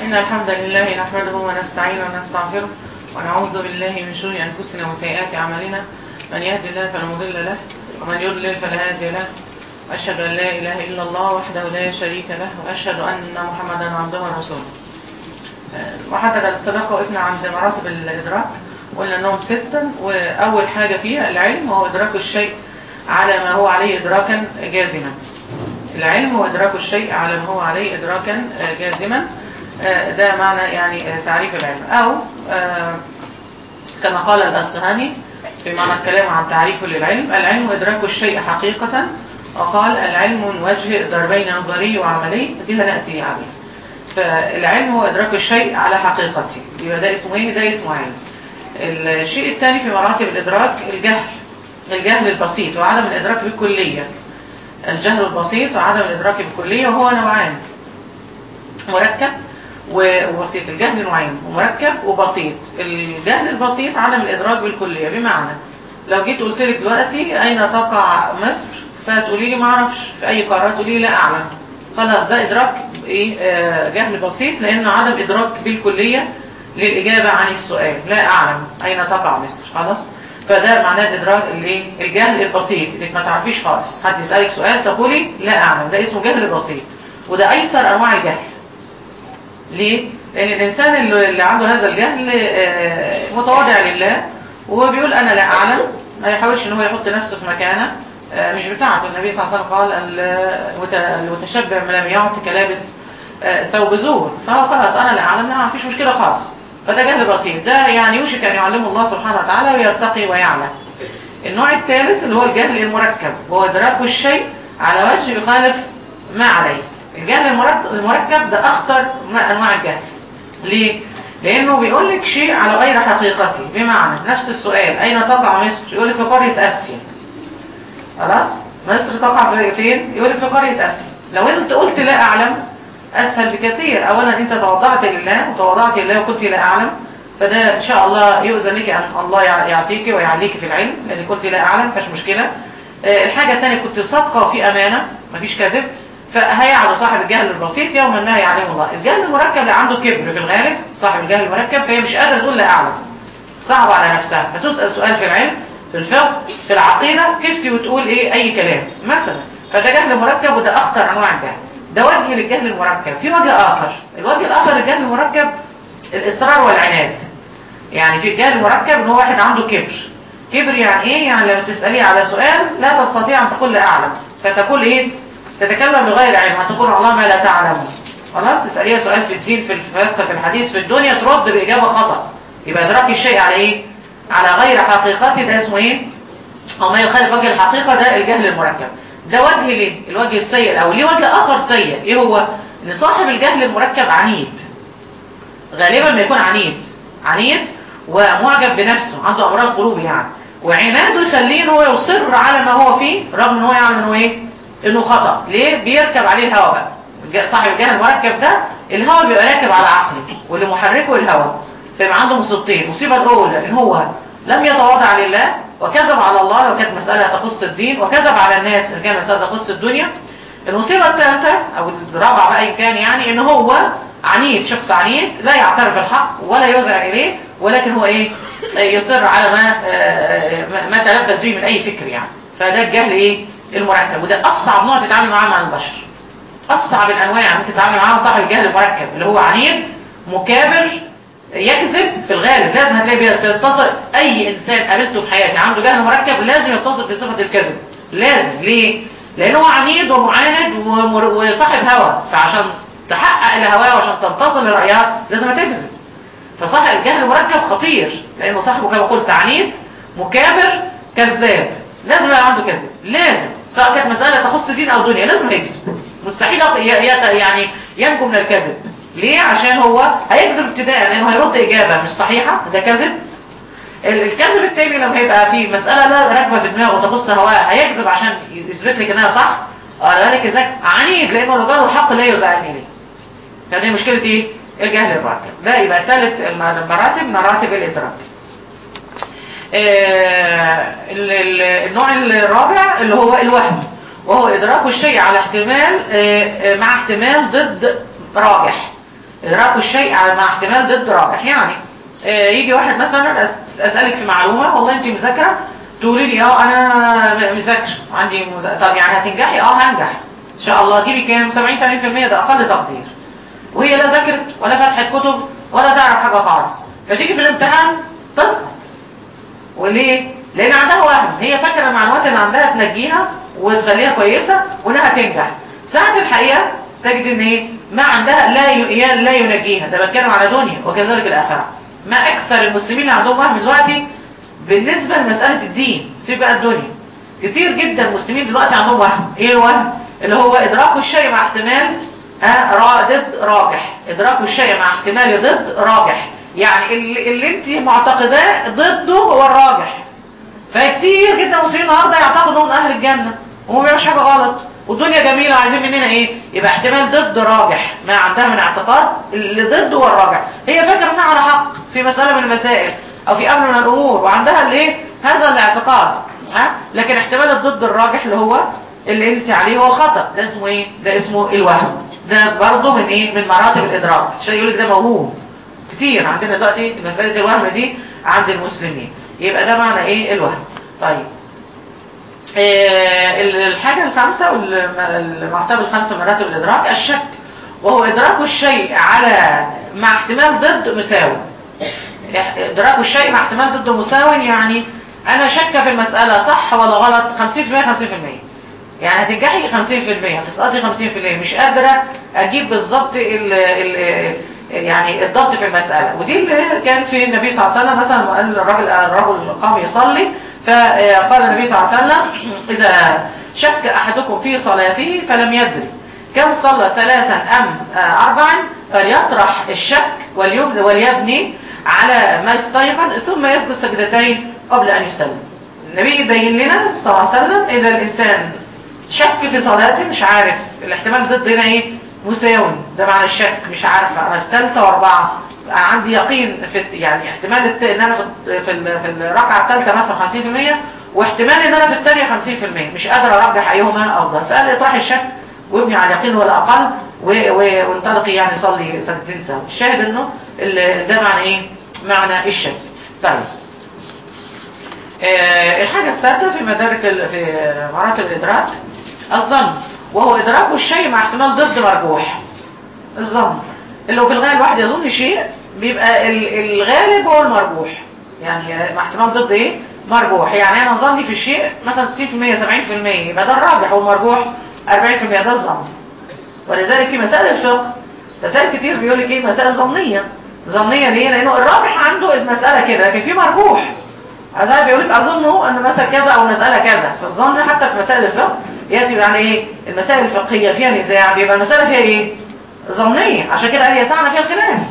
إن الحمد لله نحمده ونستعينه ونستغفره ونعوذ بالله من شرور أنفسنا وسيئات أعمالنا من يهد الله فلا مضل له ومن يضلل فلا هادي له وأشهد أن لا إله إلا الله وحده لا شريك له وأشهد أن محمدا عبده ورسوله وحدد الصداقة وقفنا عند مراتب الإدراك قلنا أنهم ستا وأول حاجة فيها العلم وهو إدراك الشيء على ما هو عليه إدراكا جازما العلم هو إدراك الشيء على ما هو عليه إدراكا جازما ده معنى يعني تعريف العلم أو كما قال الأصفهاني في معنى الكلام عن تعريفه للعلم العلم إدراك الشيء حقيقة وقال العلم من وجه ضربين نظري وعملي دي هنأتي عليه فالعلم هو إدراك الشيء على حقيقته يبقى ده اسمه إيه؟ ده اسمه علم الشيء الثاني في مراتب الإدراك الجهل الجهل البسيط وعدم الإدراك بالكلية الجهل البسيط وعدم الإدراك بالكلية وهو نوعان مركب وبسيط الجهل نوعين مركب وبسيط الجهل البسيط عدم الإدراك بالكلية بمعنى لو جيت قلت لك دلوقتي أين تقع مصر فتقولي لي ما اعرفش في أي قارة تقولي لي لا أعلم خلاص ده إدراك إيه آه جهل بسيط لأنه عدم إدراك بالكلية للإجابة عن السؤال لا أعلم أين تقع مصر خلاص فده معناه الإدراك الايه الجهل البسيط انك ما تعرفيش خالص حد يسألك سؤال تقولي لا أعلم ده اسمه جهل بسيط وده أيسر أنواع الجهل ليه؟ لأن الإنسان اللي عنده هذا الجهل متواضع لله وبيقول أنا لا أعلم ما يحاولش ان هو يحط نفسه في مكانه مش بتاعته النبي صلى الله عليه وسلم قال المتشبع لم يعط كلابس ثوب زور فهو خلاص أنا لا أعلم ما فيش مشكلة خالص فده جهل بسيط ده يعني يوشك أن يعلمه الله سبحانه وتعالى ويرتقي ويعلم النوع الثالث اللي هو الجهل المركب وهو إدراك الشيء على وجه يخالف ما عليه الجهل المركب ده أخطر أنواع الجهل ليه؟ لأنه بيقول لك شيء على غير حقيقته بمعنى نفس السؤال أين تقع مصر؟ يقول لك في قرية آسيا خلاص؟ مصر تقع فين؟ يقول لك في قرية آسيا لو أنت قلت لا أعلم أسهل بكثير أولا أنت تواضعت لله وتواضعت لله وكنت لا أعلم فده إن شاء الله يؤذن لك أن الله يعطيك ويعليك في العلم لأن قلت لا أعلم فش مشكلة الحاجة الثانية كنت صادقة وفي أمانة مفيش كذب فهيعلو صاحب الجهل البسيط يوما ما يعلم الله الجهل المركب اللي عنده كبر في الغالب صاحب الجهل المركب فهي مش قادرة تقول لا أعلم صعب على نفسها فتسأل سؤال في العلم في الفقه في العقيدة تفتي وتقول إيه أي كلام مثلا فده جهل مركب وده أخطر أنواع الجهل ده وجه للجهل المركب في وجه آخر الوجه الآخر للجهل المركب الإصرار والعناد يعني في الجهل المركب ان هو واحد عنده كبر كبر يعني ايه يعني لما تسأليه على سؤال لا تستطيع ان تقول لا اعلم فتقول ايه تتكلم بغير علم هتقول الله ما لا تعلم خلاص تسأليها سؤال في الدين في الفقه في الحديث في الدنيا ترد بإجابة خطأ يبقى ادراك الشيء على ايه على غير حقيقته ده اسمه ايه او ما يخالف وجه الحقيقة ده الجهل المركب ده وجه ليه الوجه السيء الاول ليه وجه اخر سيء ايه هو ان صاحب الجهل المركب عنيد غالبا ما يكون عنيد عنيد ومعجب بنفسه عنده امراض قلوب يعني وعناده يخليه ان هو يصر على ما هو فيه رغم ان هو يعلم انه ايه انه خطا ليه بيركب عليه الهوى بقى صاحب الجهل المركب ده الهوى بيبقى راكب على عقله واللي محركه الهوى فيبقى عنده مصيبتين المصيبه الاولى ان هو لم يتواضع لله وكذب على الله لو كانت مساله تخص الدين وكذب على الناس ان كانت مساله تخص الدنيا المصيبه الثالثه او الرابعه بقى ان كان يعني ان هو عنيد شخص عنيد لا يعترف الحق ولا يوزع إليه ولكن هو إيه يصر على ما ما تلبس به من أي فكر يعني فده الجهل إيه المركب وده أصعب نوع تتعامل معاه مع البشر أصعب الأنواع ممكن تتعامل معاه صاحب الجهل المركب اللي هو عنيد مكابر يكذب في الغالب لازم هتلاقي بيتصل أي إنسان قابلته في حياتي عنده جهل مركب لازم يتصل بصفة الكذب لازم ليه؟ لأنه هو عنيد ومعاند وصاحب هوى فعشان تحقق لهواه وعشان تنتصر لرأيها لازم تكذب فصاحب الجهل مركب خطير لأنه صاحبه كما قلت عنيد مكابر كذاب لازم يبقى عنده كذب لازم سواء كانت مسألة تخص دين أو دنيا لازم يكذب مستحيل يعني ينجو من الكذب ليه؟ عشان هو هيكذب ابتداء لأنه هيرد إجابة مش صحيحة ده كذب الكذب التاني لما هيبقى في مسألة لا راكبة في دماغه وتخص هواه هيكذب عشان يثبت لك انها صح ذلك ذاك عنيد لأنه لو جاله الحق لا يزعل إليه فدي مشكلة ايه الجهل المركب ده يبقى ثالث المراتب مراتب الادراك آه النوع الرابع اللي هو الوهم وهو ادراك الشيء على احتمال آه مع احتمال ضد راجح ادراك الشيء على مع احتمال ضد راجح يعني آه، يجي واحد مثلا أس- اسالك في معلومه والله انت مذاكره تقولي لي اه انا مذاكر عندي مز... طب يعني هتنجحي اه هنجح ان شاء الله جيبي كام 70 80% ده اقل تقدير وهي لا ذاكرت ولا فتحت كتب ولا تعرف حاجه خالص فتيجي في الامتحان تسقط وليه؟ لان عندها وهم هي فاكره المعلومات اللي عندها تنجيها وتخليها كويسه وانها تنجح ساعه الحقيقه تجد ان ايه ما عندها لا ي... لا ينجيها ده بتكلم على دنيا وكذلك الاخره ما اكثر المسلمين اللي عندهم وهم دلوقتي بالنسبه لمساله الدين سيب بقى الدنيا كتير جدا المسلمين دلوقتي عندهم وهم ايه الوهم اللي هو ادراك الشيء مع احتمال ها را ضد راجح ادراك الشيء مع احتمال ضد راجح يعني اللي, اللي انت معتقداه ضده هو الراجح فكتير جدا المسلمين النهارده يعتقدوا من اهل الجنه وما بيعملوش حاجه غلط والدنيا جميله عايزين مننا ايه يبقى احتمال ضد راجح ما عندها من اعتقاد اللي ضده هو الراجح هي فاكره انها على حق في مساله من المسائل او في امر من الامور وعندها الايه هذا الاعتقاد ها لكن احتمال الضد الراجح اللي هو اللي انت عليه هو الخطا ده اسمه ايه ده اسمه الوهم ده برضه من ايه من مراتب الادراك عشان يقول لك ده موهوم كتير عندنا دلوقتي مساله الوهم دي عند المسلمين يبقى ده معنى ايه الوهم طيب آه، الحاجة الخامسة والمرتبة الخامسة من مراتب الإدراك الشك وهو إدراك الشيء على مع احتمال ضد مساوي إدراك الشيء مع احتمال ضد مساوي يعني أنا شك في المسألة صح ولا غلط 50% 50% يعني هتنجحي 50% هتسقطي 50% مش قادرة أجيب بالظبط ال ال يعني الضبط في المسألة ودي اللي كان في النبي صلى الله عليه وسلم مثلا قال الرجل الرجل قام يصلي فقال النبي صلى الله عليه وسلم إذا شك أحدكم في صلاته فلم يدري كم صلى ثلاثا أم أربعا فليطرح الشك وليبني, وليبني على ما استيقن ثم يسجد سجدتين قبل أن يسلم النبي يبين لنا صلى الله عليه وسلم إذا الإنسان شك في صلاته مش عارف الاحتمال ضد هنا إيه مساوي ده معنى الشك مش عارفة أنا في ثالثة وأربعة أنا عندي يقين في يعني احتمال الت... ان انا في في, ال... في الركعه الثالثه مثلا 50% واحتمال ان انا في الثانيه 50% مش قادر ارجح ايهما افضل فقال اطرح الشك وابني على اليقين ولا اقل و... و... وانطلقي يعني صلي سنتين سوا الشاهد انه ال... ده معنى ايه معنى الشك طيب آه الحاجه السادسه في مدارك ال... في مراتب الادراك الظن وهو ادراك الشيء مع احتمال ضد مرجوح الظن اللي هو في الغالب واحد يظن شيء بيبقى الغالب هو المرجوح يعني مع احتمال ضد ايه مرجوح يعني انا ظني في الشيء مثلا 60% 70% يبقى ده الراجح والمرجوح 40% ده الظن ولذلك في مسائل الفقه مسائل كتير بيقول لك ايه مسائل ظنيه ظنيه ليه لانه الراجح عنده المساله كده لكن في مرجوح عايز يقول لك اظنه ان مثلا كذا او مساله كذا فالظن حتى في مسائل الفقه ياتي يعني ايه المسائل الفقهيه فيها نزاع بيبقى المساله فيها ايه ظنيه عشان كده قال يسعنا فيها الخلاف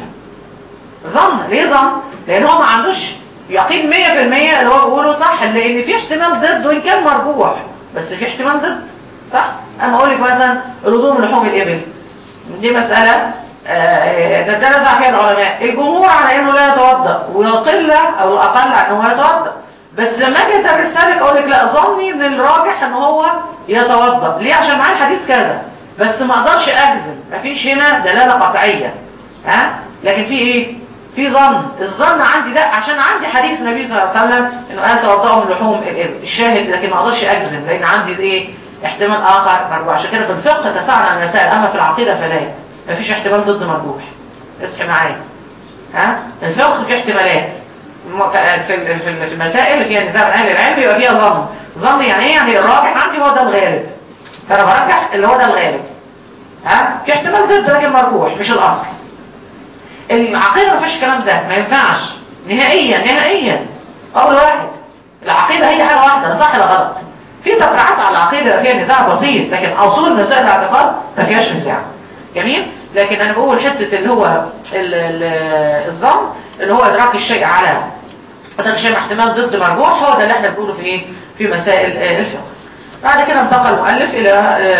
ظن ليه ظن لان هو ما عندوش يقين 100% اللي هو بيقوله صح لان في احتمال ضد وان كان مرجوح بس في احتمال ضد صح اما اقول لك مثلا الوضوء من لحوم الابل دي مساله ده ده نزع فيها العلماء الجمهور على انه لا يتوضا ويقل او الاقل عن انه يتوضا بس لما اجي ادرسها لك اقول لك لا ظني ان الراجح ان هو يتوضا ليه عشان معاه الحديث كذا بس ما اقدرش اجزم مفيش هنا دلاله قطعيه ها لكن في ايه في ظن الظن عندي ده عشان عندي حديث النبي صلى الله عليه وسلم انه قال توضؤوا من لحوم الابل الشاهد لكن ما اقدرش اجزم لان عندي ايه احتمال اخر مرجوح عشان كده في الفقه تسعنا المسائل اما في العقيده فلا مفيش احتمال ضد مرجوح اصحي معايا ها الفقه فيه احتمالات في في المسائل اللي فيها نزاع بين اهل العلم يبقى فيها ظن ظن يعني ايه يعني الراجح عندي هو ده الغالب فانا برجح اللي هو ده الغالب ها في احتمال ضد لكن مرجوح مش الاصل العقيده ما فيهاش الكلام ده ما ينفعش نهائيا نهائيا قول واحد العقيده هي حاجه واحده لا صح ولا غلط في تفرعات على العقيده فيها نزاع بسيط لكن اصول مسائل الاعتقاد ما فيهاش نزاع جميل لكن انا بقول حته اللي هو الظن اللي هو ادراك الشيء على ادراك الشيء مع احتمال ضد مرجوح هو ده اللي احنا بنقوله في ايه في مسائل الفقه بعد كده انتقل المؤلف إلى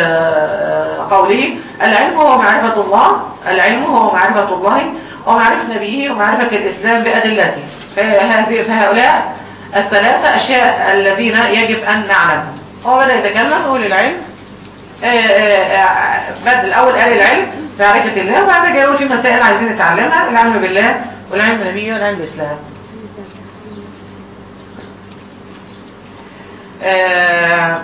قوله العلم هو معرفة الله العلم هو معرفة الله ومعرفة نبيه ومعرفة الإسلام بأدلته فهذه فهؤلاء الثلاثة أشياء الذين يجب أن نعلمهم هو بدأ يتكلم يقول العلم بدل الأول قال العلم معرفة الله وبعد كده يقول في مسائل عايزين نتعلمها العلم بالله والعلم بالنبي والعلم بالإسلام آه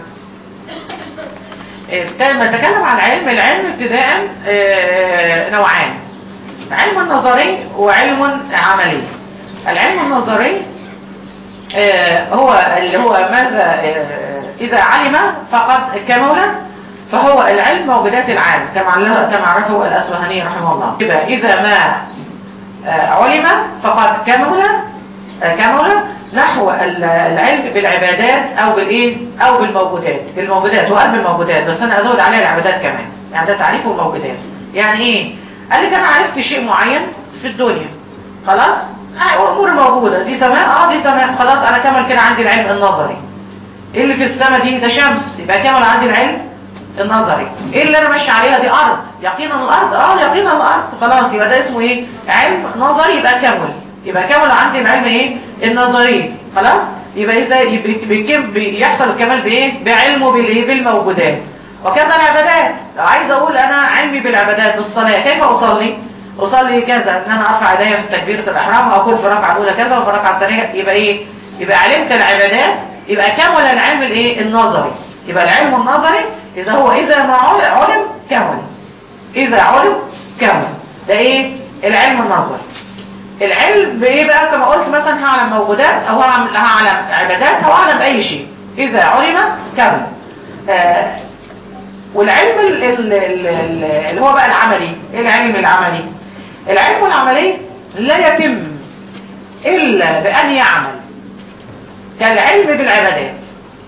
لما نتكلم عن العلم العلم ابتداء آه نوعان علم نظري وعلم عملي العلم النظري آه هو اللي هو ماذا آه إذا علم فقد كمل فهو العلم موجودات العالم كما كما عرفه الأسبهاني رحمه الله يبقى إذا ما علم فقد كمل كمل نحو العلم بالعبادات أو بالإيه أو بالموجودات بالموجودات وقال بالموجودات بس أنا أزود عليها العبادات كمان يعني ده تعريف الموجودات يعني إيه قال لك أنا عرفت شيء معين في الدنيا خلاص أمور موجودة دي سماء اه دي سماء خلاص أنا كمل كده عندي العلم النظري إيه اللي في السماء دي ده شمس يبقى كمل عندي العلم النظري ايه اللي انا ماشي عليها دي ارض يقينا الارض اه يقينا الارض خلاص يبقى ده اسمه ايه علم نظري يبقى كمل يبقى كمل عندي العلم ايه النظري خلاص يبقى اذا بيحصل الكمال بايه بعلمه بالايه بالموجودات وكذا العبادات عايز اقول انا علمي بالعبادات بالصلاه كيف اصلي اصلي كذا ان انا ارفع ايديا في تكبيره الاحرام او اكون في الركعه الاولى كذا وفي الركعه الثانيه يبقى ايه يبقى علمت العبادات يبقى كمل العلم الايه النظري يبقى العلم النظري إذا هو إذا ما علم كمل إذا علم كمل ده إيه العلم النظري العلم بإيه بقى كما قلت مثلا هعلم موجودات أو هعلم, هعلم عبادات أو هعلم أي شيء إذا علم كمل آه والعلم ال ال ال ال اللي هو بقى العملي إيه العلم العملي العلم العملي لا يتم إلا بأن يعمل كالعلم بالعبادات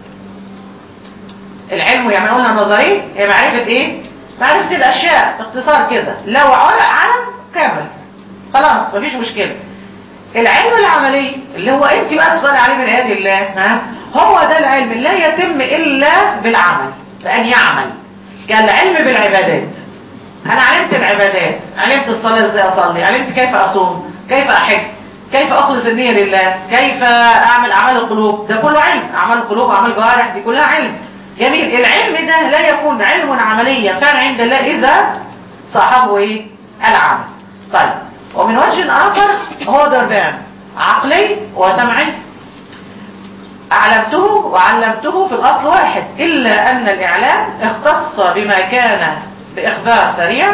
العلم يعني قلنا نظري هي معرفة ايه معرفة الاشياء باختصار كده لو علم كامل خلاص مفيش مشكلة العلم العملي اللي هو انت بقى تصلي عليه من ايادي الله ها هو ده العلم لا يتم الا بالعمل بان يعمل كالعلم بالعبادات انا علمت العبادات علمت الصلاة ازاي اصلي علمت كيف اصوم كيف احج كيف اخلص النية لله كيف اعمل اعمال القلوب ده كله علم اعمال القلوب اعمال الجوارح دي كلها علم جميل العلم ده لا يكون علم عمليا فعلا عند الله إذا صاحبه إيه؟ العمل طيب ومن وجه آخر هو ضربان عقلي وسمعي أعلمته وعلمته في الأصل واحد إلا أن الإعلام اختص بما كان بإخبار سريع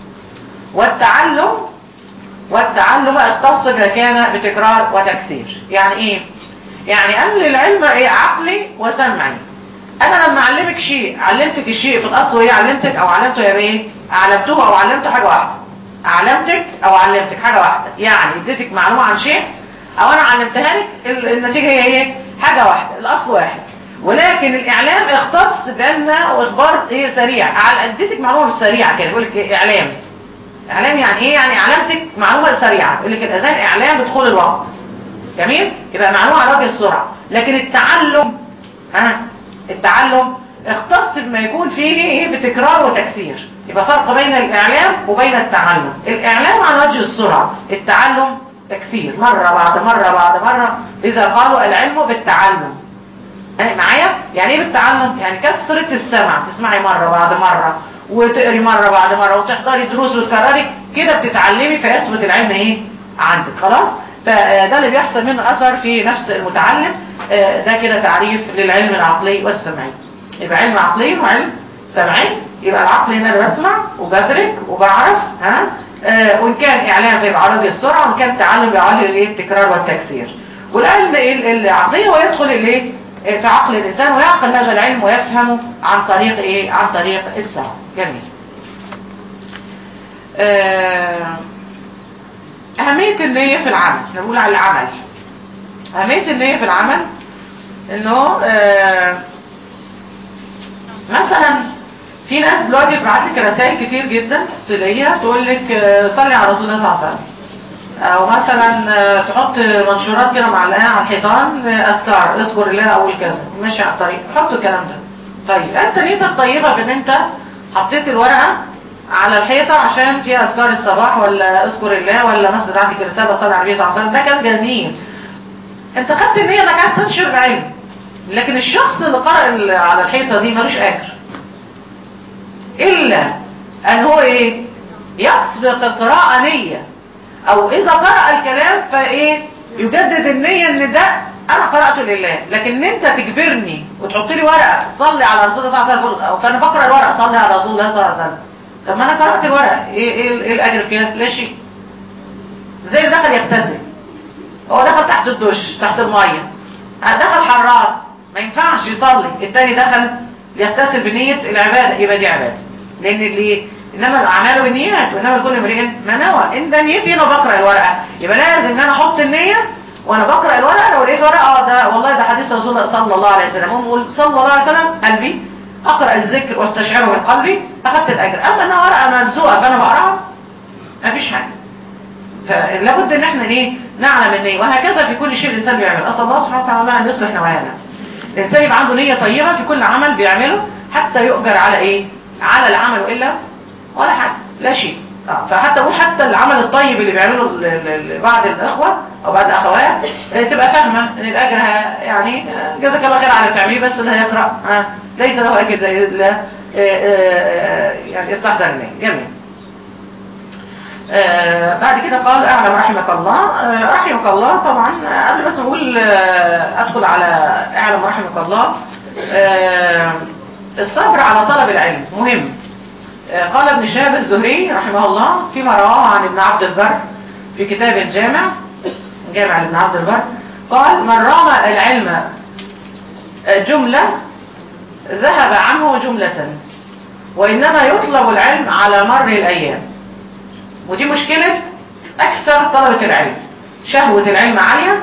والتعلم والتعلم اختص بما كان بتكرار وتكسير يعني إيه؟ يعني أن العلم إيه؟ عقلي وسمعي انا لما اعلمك شيء علمتك الشيء في الاصل وهي علمتك او علمته يا بايه علمته او علمته حاجه واحده علمتك او علمتك حاجه واحده يعني اديتك معلومه عن شيء او انا علمتها لك النتيجه هي ايه حاجه واحده الاصل واحد ولكن الاعلام اختص بان اخبار ايه سريع اديتك معلومه مش سريعه كده يقول لك إيه اعلام اعلام يعني ايه يعني علمتك معلومه سريعه يقول لك الاذان اعلام بدخول الوقت جميل يبقى معلومه على وجه السرعه لكن التعلم ها التعلم اختص بما يكون فيه ايه بتكرار وتكسير يبقى فرق بين الاعلام وبين التعلم الاعلام على وجه السرعه التعلم تكسير مره بعد مره بعد مره لذا قالوا العلم بالتعلم معايا يعني ايه بالتعلم يعني كثره السمع تسمعي مره بعد مره وتقري مره بعد مره وتحضري دروس وتكرري كده بتتعلمي فيثبت العلم ايه عندك خلاص فده اللي بيحصل منه اثر في نفس المتعلم ده كده تعريف للعلم العقلي والسمعي يبقى علم عقلي وعلم سمعي يبقى العقل هنا انا بسمع وبدرك وبعرف ها آه وان كان اعلام فيبقى على وجه السرعه وان كان تعلم يعلي الايه التكرار والتكسير والعلم العقلي هو يدخل الايه في عقل الانسان ويعقل هذا العلم ويفهمه عن طريق ايه عن طريق السمع جميل آه اهميه النيه في العمل احنا بنقول على العمل اهميه النيه في العمل انه آه مثلا في ناس دلوقتي بتبعت لك رسائل كتير جدا تلاقيها تقول لك آه صلي على رسول الله صلى الله عليه وسلم او مثلا آه تحط منشورات كده معلقاها على الحيطان اذكار اذكر الله اول كذا ماشي على الطريق حطوا الكلام ده طيب انت نيتك طيبه بان انت حطيت الورقه على الحيطه عشان فيها اذكار الصباح ولا اذكر الله ولا مثلا بعت لك رساله صلي على النبي صلى الله عليه وسلم ده كان جميل انت خدت النية انك عايز تنشر علم لكن الشخص اللي قرأ على الحيطة دي ملوش اجر الا ان هو ايه تثبت القراءة نية او اذا قرأ الكلام فايه يجدد النية ان ده انا قرأته لله لكن ان انت تجبرني وتحط لي ورقة صلي على رسول الله صلى الله عليه وسلم فانا بقرأ الورقة صلي على رسول الله صلى الله عليه وسلم طب ما انا قرأت الورقة ايه ايه, إيه الاجر في كده لا شيء زي اللي دخل يغتسل هو دخل تحت الدش تحت المية دخل حرام ما ينفعش يصلي التاني دخل يغتسل بنية العبادة يبقى دي عبادة لان اللي انما الاعمال بالنيات وانما لكل امرئ ما نوى ان ده نيتي انا بقرا الورقه يبقى لازم ان انا احط النيه وانا بقرا الورقه لو لقيت ورقه اه ده والله ده حديث رسول الله صلى الله عليه وسلم اقول صلى الله عليه وسلم قلبي اقرا الذكر واستشعره من قلبي اخذت الاجر اما انها ورقه ملزوقه فانا بقراها ما فيش حاجه فلابد ان احنا ايه نعلم النيه وهكذا في كل شيء الانسان بيعمله اسال الله سبحانه وتعالى ان يصلح نوايانا الانسان يبقى عنده نيه طيبه في كل عمل بيعمله حتى يؤجر على ايه على العمل والا ولا حاجه لا شيء آه. فحتى اقول حتى العمل الطيب اللي بيعمله بعض الاخوه او بعض الاخوات تبقى فاهمه ان الاجر يعني جزاك الله خير على اللي بتعمليه بس اللي هيقرا آه. ليس له اجر زي يعني استحضر النيه جميل آه بعد كده قال اعلم رحمك الله آه رحمك الله طبعا قبل بس اقول آه ادخل على اعلم رحمك الله الصبر على طلب العلم مهم قال ابن شهاب الزهري رحمه الله فيما رواه عن ابن عبد البر في كتاب الجامع جامع لابن عبد البر قال من رام العلم جملة ذهب عنه جملة وإنما يطلب العلم على مر الأيام ودي مشكلة أكثر طلبة العلم شهوة العلم عالية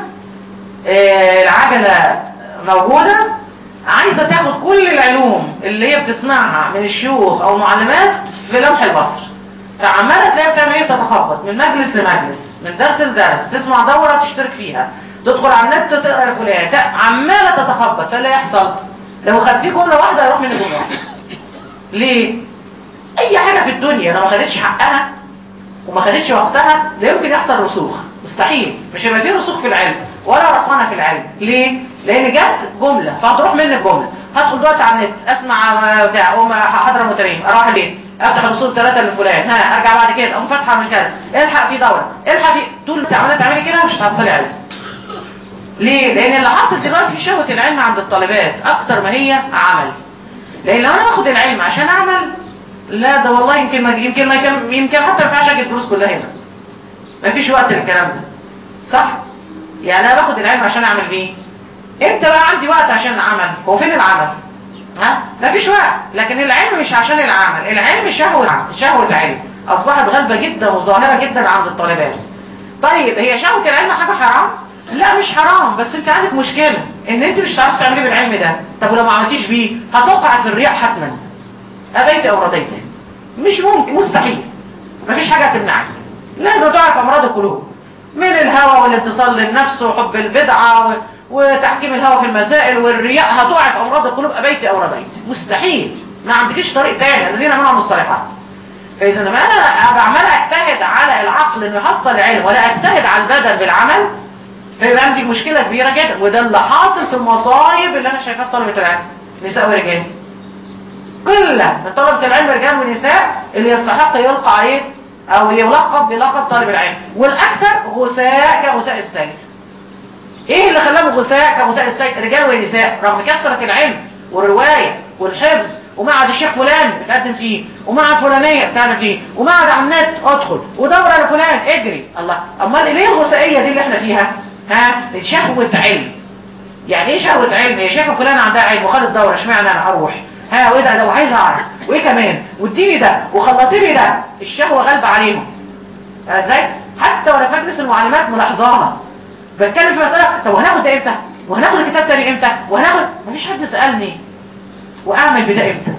العجلة موجودة عايزة تاخد كل العلوم اللي هي بتسمعها من الشيوخ أو المعلمات في لمح البصر فعمالة تلاقيها بتعمل ايه بتتخبط من مجلس لمجلس من درس لدرس تسمع دورة تشترك فيها تدخل على النت تقرا لفلان عمالة تتخبط فاللي يحصل لو خدتيه جملة واحدة هيروح من جملة واحدة ليه؟ أي حاجة في الدنيا لو ما خدتش حقها وما خدتش وقتها لا يمكن يحصل رسوخ مستحيل مش هيبقى فيه رسوخ في العلم ولا رصانة في العلم ليه؟ لأن جت جملة فهتروح منك جملة هدخل دلوقتي على النت اسمع بتاع اقوم حضره مترين اروح ليه افتح الاصول ثلاثه لفلان ها ارجع بعد كده اقوم فاتحه مش كده الحق في دوره الحق في طول ما تعملي تعملي كده مش هتحصلي علم ليه لان اللي حاصل دلوقتي في شهوه العلم عند الطالبات اكتر ما هي عمل لان لو انا باخد العلم عشان اعمل لا ده والله يمكن ما يمكن ما يمكن حتى ما ينفعش اجي الدروس كلها هنا ما فيش وقت للكلام ده صح يعني انا باخد العلم عشان اعمل بيه امتى بقى عندي وقت عشان العمل هو فين العمل ها مفيش وقت لكن العلم مش عشان العمل العلم شهوة شهوة علم اصبحت غالبة جدا وظاهرة جدا عند الطالبات طيب هي شهوة العلم حاجة حرام لا مش حرام بس انت عندك مشكلة ان انت مش هتعرفي تعملي بالعلم ده طب ولو ما عملتيش بيه هتوقع في الرياء حتما ابيتي او رضيتي مش ممكن مستحيل مفيش حاجة تمنعك لازم تعرف امراض القلوب من الهوى والانتصال للنفس وحب البدعة و... وتحكيم الهوى في المسائل والرياء هتقع في امراض القلوب ابيتي او رضيتي مستحيل ما عندكيش طريق تاني الذين منعهم الصالحات فاذا لما انا ابقى عمال اجتهد على العقل انه يحصل العلم ولا اجتهد على البدن بالعمل فيبقى عندي مشكله كبيره جدا وده اللي حاصل في المصايب اللي انا شايفاها في طلبه العلم نساء ورجال قله من طلبه العلم رجال ونساء اللي يستحق يلقى عليه او يلقب بلقب طالب العلم والاكثر غثاء كغثاء السيل ايه اللي خلاهم غثاء كغثاء السيل رجال ونساء رغم كثره العلم والروايه والحفظ ومعهد الشيخ فلان بتقدم فيه ومعهد فلانيه بتعمل فيه ومعهد على النت ادخل ودوره لفلان اجري الله امال ليه الغثائيه دي اللي احنا فيها ها شهوه علم يعني ايه شهوه علم هي شايفه فلان عندها علم وخدت دوره اشمعنى انا اروح ها وايه ده لو عايز اعرف وايه كمان واديني ده وخلصي لي ده الشهوه غالبه عليهم ازاي حتى وانا في مجلس المعلمات ملاحظاها بتكلم في مساله طب وهناخد ده امتى وهناخد الكتاب تاني امتى وهناخد مفيش حد سالني واعمل بده امتى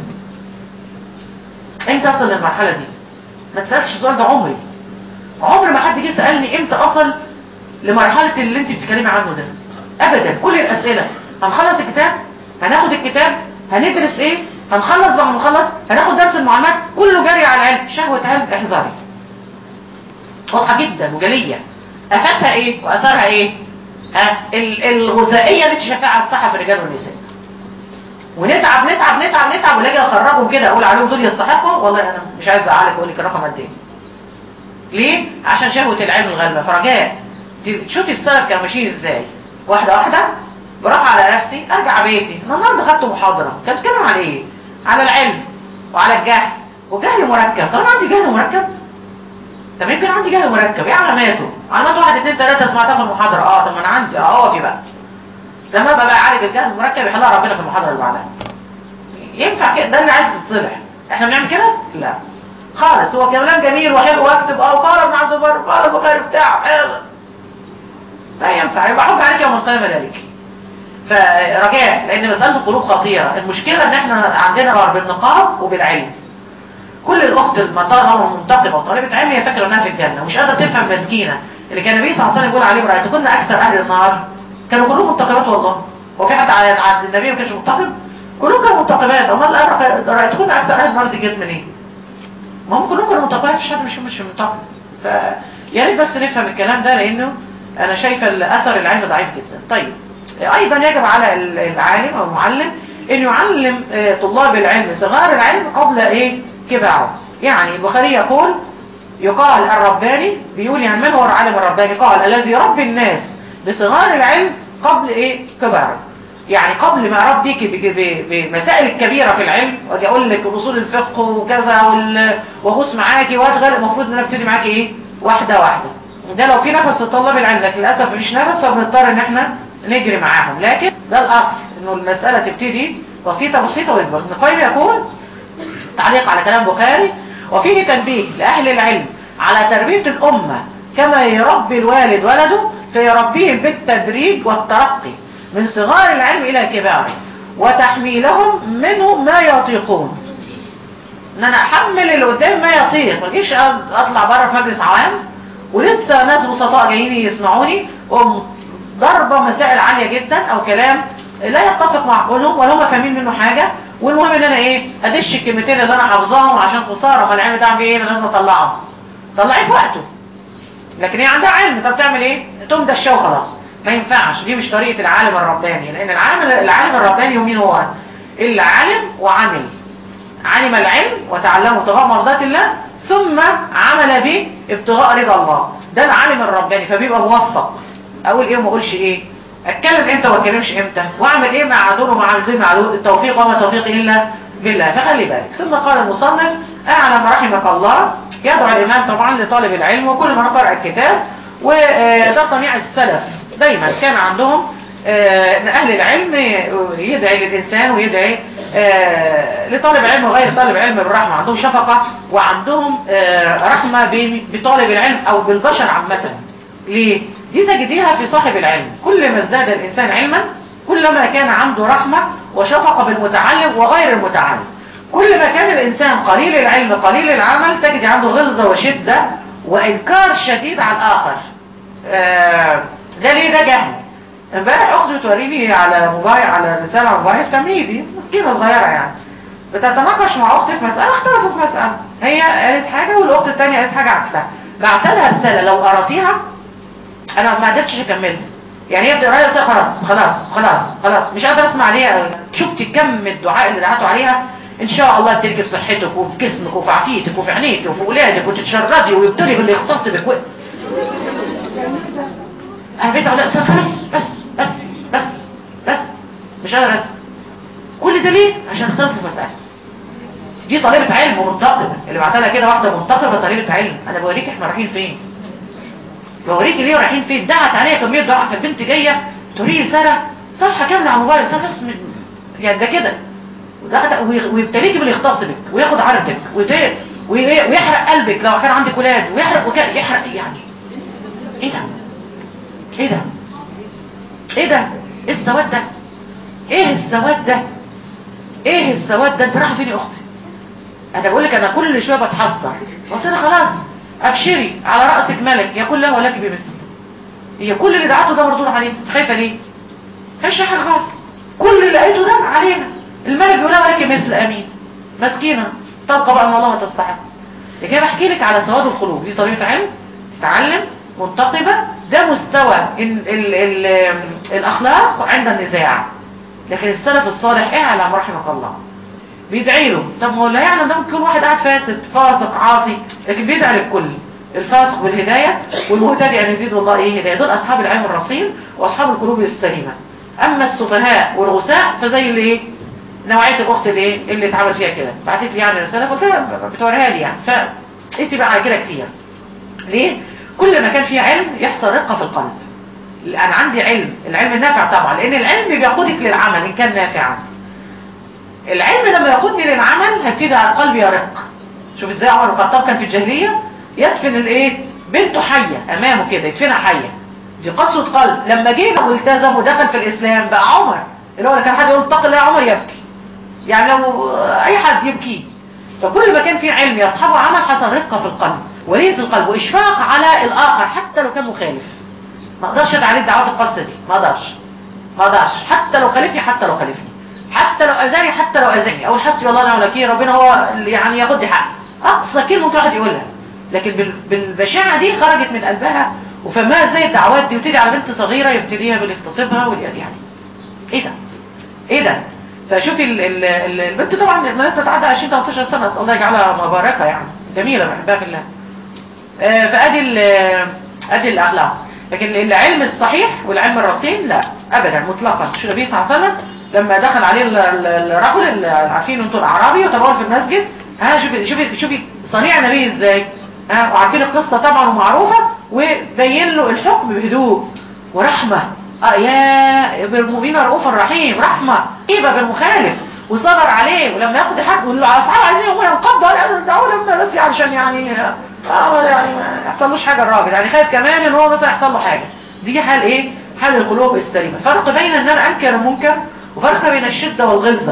امتى اصل للمرحله دي ما تسالش السؤال ده عمري عمر ما حد جه سالني امتى اصل لمرحله اللي انت بتتكلمي عنه ده ابدا كل الاسئله هنخلص الكتاب هناخد الكتاب هندرس ايه هنخلص بعد ما نخلص هناخد درس المعلومات كله جري على العلم شهوه علم احذري واضحه جدا وجليه افاتها ايه واثرها ايه ها الغثائيه اللي انت شايفاها على الساحه في الرجال والنساء ونتعب نتعب نتعب نتعب ونلاقي اخرجهم كده اقول عليهم دول يستحقوا والله انا مش عايز ازعلك اقول لك الرقم قد ايه ليه عشان شهوه العلم الغالبه فرجاء تشوفي السلف كانوا ماشيين ازاي واحده واحده بروح على نفسي ارجع بيتي انا النهارده خدت محاضره كانت بتتكلم على ايه على العلم وعلى الجهل وجهل مركب طب انا عندي جهل مركب طب يمكن عندي جهل مركب ايه علاماته علامات واحد اتنين تلاته سمعتها في المحاضره اه طب ما انا عندي اه اقفي بقى لما ابقى بقى عالج الجهل المركب يحلها ربنا في المحاضره اللي بعدها ينفع كده ده اللي عايز تتصلح احنا بنعمل كده لا خالص هو كلام جميل وحلو واكتب اه وقال ابن عبد البر وقال البخاري بتاع لا ينفع يبقى حب عليك يوم القيامه ذلك فرجاء لان مساله القلوب خطيره المشكله ان احنا عندنا فرق بالنقاب وبالعلم كل الاخت المطالبه منتقبه وطالبه علم هي فاكره انها في الجنه ومش قادره تفهم مسكينه اللي كان النبي صلى الله عليه وسلم بيقول عليه رايتكن اكثر اهل النار كانوا كلهم منتقبات والله هو في حد عند النبي ما كانش منتقب كلهم كانوا منتقبات امال رايتكن اكثر اهل النار دي جت منين ما هم كلهم كانوا منتقبات مفيش حد مش مش منتقب فيا ريت بس نفهم الكلام ده لانه انا شايفه اثر العلم ضعيف جدا طيب ايضا يجب على العالم او المعلم ان يعلم طلاب العلم صغار العلم قبل ايه كباره يعني البخاري يقول يقال الرباني بيقول يعني من هو العالم الرباني قال الذي يربي الناس بصغار العلم قبل ايه كباره يعني قبل ما اربيك بمسائل الكبيره في العلم واجي اقول لك اصول الفقه وكذا واغوص معاكي واشغل المفروض ان انا ابتدي معاكي ايه واحده واحده ده لو في نفس لطلاب العلم لكن للاسف مفيش نفس فبنضطر ان احنا نجري معاهم لكن ده الاصل انه المساله تبتدي بسيطه بسيطه ويكبر ابن القيم يقول تعليق على كلام بخاري وفيه تنبيه لاهل العلم على تربيه الامه كما يربي الوالد ولده فيربيهم بالتدريج والترقي من صغار العلم الى كباره وتحميلهم منهم ما يطيقون ان انا احمل اللي قدامي ما يطيق ما اجيش اطلع بره في مجلس عوام ولسه ناس بسطاء جايين يسمعوني ضربة مسائل عالية جدا او كلام لا يتفق مع عقولهم ولا هم فاهمين منه حاجة والمهم ان انا ايه ادش الكلمتين اللي انا حافظاهم عشان خسارة ما العلم ده عم ايه من لازم اطلعه طلعيه في وقته لكن هي عندها علم طب تعمل ايه تقوم دشه وخلاص ما ينفعش دي مش طريقة العالم الرباني لان العالم العالم الرباني هو مين هو اللي علم وعمل علم العلم وتعلمه ابتغاء مرضات الله ثم عمل به ابتغاء رضا الله ده العالم الرباني فبيبقى موفق اقول ايه وما اقولش ايه اتكلم امتى وما اتكلمش امتى واعمل ايه مع عدو ومع عدو مع عدو التوفيق وما توفيقي الا بالله فخلي بالك ثم قال المصنف اعلم رحمك الله يدعو الامام طبعا لطالب العلم وكل من قرأ الكتاب وده صنيع السلف دايما كان عندهم ان اهل العلم يدعي للانسان ويدعي لطالب علم وغير طالب علم بالرحمه عندهم شفقه وعندهم رحمه بطالب العلم او بالبشر عامه ليه دي تجديها في صاحب العلم كل ما ازداد الإنسان علما كلما كان عنده رحمة وشفقة بالمتعلم وغير المتعلم كل ما كان الإنسان قليل العلم قليل العمل تجد عنده غلظة وشدة وإنكار شديد على الآخر آه ده ليه ده جهل امبارح أختي بتوريني على موبايل على رسالة على موبايل في تمهيدي مسكينة صغيرة يعني بتتناقش مع أختي في مسألة اختلفوا في مسألة هي قالت حاجة والأخت الثانية قالت حاجة عكسها بعت لها رسالة لو قراتيها انا ما قدرتش اكملها يعني هي بتقراها قلت خلاص خلاص خلاص خلاص مش قادر اسمع عليها شفتي كم الدعاء اللي دعته عليها ان شاء الله يبتليك في صحتك وفي جسمك وفي عافيتك وفي عينيك وفي اولادك وتتشردي ويبتلي باللي يغتصبك و... انا بقيت اقول لها خلاص بس بس بس بس مش قادر اسمع كل ده ليه عشان اختلفوا في مساله دي طالبه علم ومنتقبه اللي بعتها لها كده واحده منتقبه طالبه علم انا بوريك احنا رايحين فين بوريكي ليه رايحين فين دعت عليها كميه دعاء فالبنت جايه تقول لي رساله صفحه كامله على الموبايل قلت بس من... يعني ده كده ويبتليكي باللي يغتصبك وياخد عرضك ويتقت ويحرق قلبك لو كان عندك ولاد ويحرق وكان يحرق يعني ايه ده ايه ده ايه ده ايه السواد ده ايه السواد ده ايه السواد ده انت رايحه فين يا اختي انا بقول لك انا كل شويه بتحسر قلت لها خلاص ابشري على راسك ملك يقول له ولك بمثل هي كل اللي دعته ده مردود عليه خايفه ليه خايفه حاجه خالص كل اللي لقيته ده علينا الملك بيقول لها ولك مثل امين مسكينه تلقى بقى من الله ما تستحق لكن بحكي لك على سواد القلوب دي طريقه علم تعلم منتقبه ده مستوى ال ال ال الاخلاق عند النزاع لكن السلف الصالح اعلم رحمك الله بيدعي له طب ما هو لا يعلم ده ممكن يكون واحد قاعد فاسد فاسق عاصي لكن بيدعي للكل الفاسق بالهداية والمهتدي أن يزيد الله إيه هداية دول أصحاب العلم الرصين وأصحاب القلوب السليمة أما السفهاء والغثاء فزي اللي إيه نوعية الأخت اللي إيه اللي اتعمل فيها كده بعتت لي يعني رسالة فقلت لها بتوريها لي يعني فقيسي بقى على كده كتير ليه؟ كل ما كان فيه علم يحصل رقة في القلب أنا عندي علم العلم النافع طبعا لأن العلم بيقودك للعمل إن كان نافعا العلم لما يقودني للعمل هبتدي على القلب يرق شوف ازاي عمر بن الخطاب كان في الجاهلية يدفن الايه بنته حية امامه كده يدفنها حية دي قسوة قلب لما جه والتزم ودخل في الاسلام بقى عمر اللي هو كان حد يقول اتق الله يا عمر يبكي يعني لو اي حد يبكي فكل ما كان فيه علم يصحبه عمل حصل رقة في القلب وليه في القلب واشفاق على الاخر حتى لو كان مخالف ما اقدرش ادعي عليه الدعوات القاسيه دي ما اقدرش ما اقدرش حتى لو خالفني حتى لو خالفني حتى لو اذاني حتى لو اذاني اقول حسبي الله ونعم الوكيل ربنا هو اللي يعني ياخد لي حق اقصى كلمه ممكن واحد يقولها لكن بالبشاعه دي خرجت من قلبها وفما زي الدعوات دي وتيجي على بنت صغيره يبتليها بالاغتصابها واليد يعني ايه ده ايه ده فشوفي ال ال ال البنت طبعا لما تتعدى 20 18 سنه اسال الله يجعلها مباركه يعني جميله بحبها في الله آه فادي ادي الاخلاق لكن العلم الصحيح والعلم الرصين لا ابدا مطلقا شو النبي صلى الله عليه وسلم لما دخل عليه الرجل اللي عارفين انتوا الاعرابي وتبول في المسجد ها شوفي شوفي شوفي صنيع النبي ازاي ها وعارفين القصه طبعا ومعروفه وبين له الحكم بهدوء ورحمه آه يا بالمؤمنين رؤوف رحيم رحمه ايبه بالمخالف وصبر عليه ولما ياخد حق والاصحاب عايزين يقوموا ينقضوا قالوا دعوا لنا بس عشان يعني اه يعني ما يحصلوش حاجه الراجل يعني خايف كمان ان هو مثلا يحصل له حاجه دي حال ايه حال القلوب السليمه فرق بين ان انا انكر المنكر وفرق بين الشده والغلظه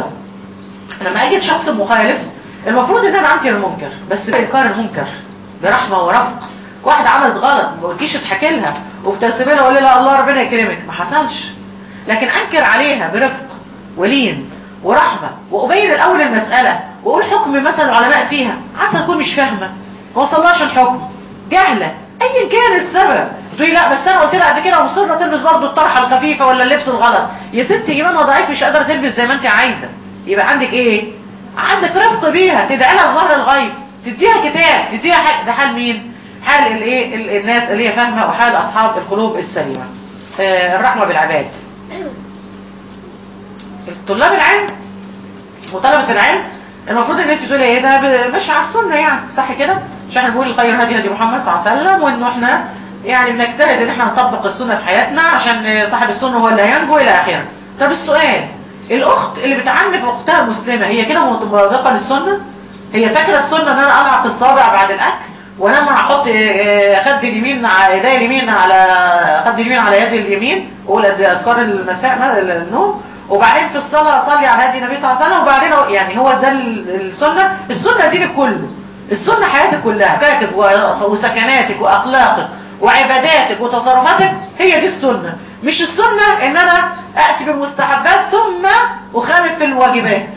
لما اجد شخص مخالف المفروض ان انا انكر المنكر بس بانكار المنكر برحمه ورفق واحده عملت غلط ما تجيش تحكي لها وبتسيب لها ولا لا الله ربنا يكرمك ما حصلش لكن انكر عليها برفق ولين ورحمه وابين الاول المساله واقول حكم مثلا العلماء فيها عسى اكون مش فاهمه ما وصلناش الحكم جهله ايا كان السبب تقولي لا بس انا قلت لها قبل كده ومصره تلبس برضه الطرحه الخفيفه ولا اللبس الغلط يا ستي ايمانها ضعيف مش قادره تلبس زي ما انت عايزه يبقى عندك ايه عندك رفق بيها تدعي لها بظهر الغيب تديها كتاب تديها حاجه ده حال مين حال الايه الناس اللي هي فاهمه وحال اصحاب القلوب السليمه آه الرحمه بالعباد طلاب العلم وطلبه العلم المفروض ان انت تقولي ايه ده مش على السنه يعني صح كده مش احنا بنقول الخير هدي هدي محمد صلى الله عليه وسلم وانه احنا يعني بنجتهد ان احنا نطبق السنه في حياتنا عشان صاحب السنه هو اللي هينجو الى اخره طب السؤال الاخت اللي بتعنف اختها المسلمه هي كده مطابقه للسنه هي فاكره السنه ان انا العق الصابع بعد الاكل وانا احط خد اليمين على ايدي اليمين على خد اليمين على يد اليمين واقول اذكار المساء النوم وبعدين في الصلاه اصلي على هدي النبي صلى الله عليه وسلم وبعدين يعني هو ده السنه السنه دي كله السنه حياتك كلها حكايتك وسكناتك واخلاقك وعباداتك وتصرفاتك هي دي السنه مش السنه ان انا اتي بالمستحبات ثم اخالف في الواجبات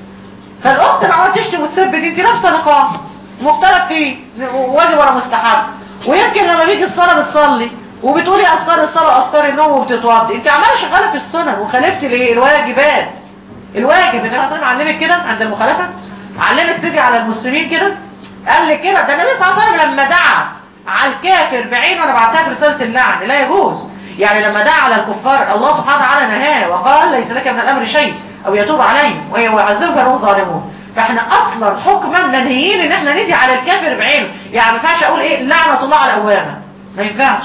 فالاخت اللي عملت تشتم وتسب دي انت لابسه نقاب مختلف فيه واجب ولا مستحب ويمكن لما بيجي الصلاه بتصلي وبتقولي اذكار الصلاه واذكار النوم وبتتوضي انت عماله شغاله في السنن وخالفتي الايه الواجبات الواجب النبي صلى الله عليه وسلم علمك كده عند المخالفه علمك تدي على المسلمين كده قال لك كده ده النبي صلى الله عليه وسلم لما دعا على الكافر بعين وانا بعتها في رساله اللعن لا يجوز يعني لما دعا على الكفار الله سبحانه وتعالى نهاه وقال ليس لك من الامر شيء او يتوب عليهم ويعذبهم فانهم ظالمون فاحنا اصلا حكما منهيين ان احنا ندي على الكافر بعينه يعني ما ينفعش اقول ايه لعنه الله على اوامه ما ينفعش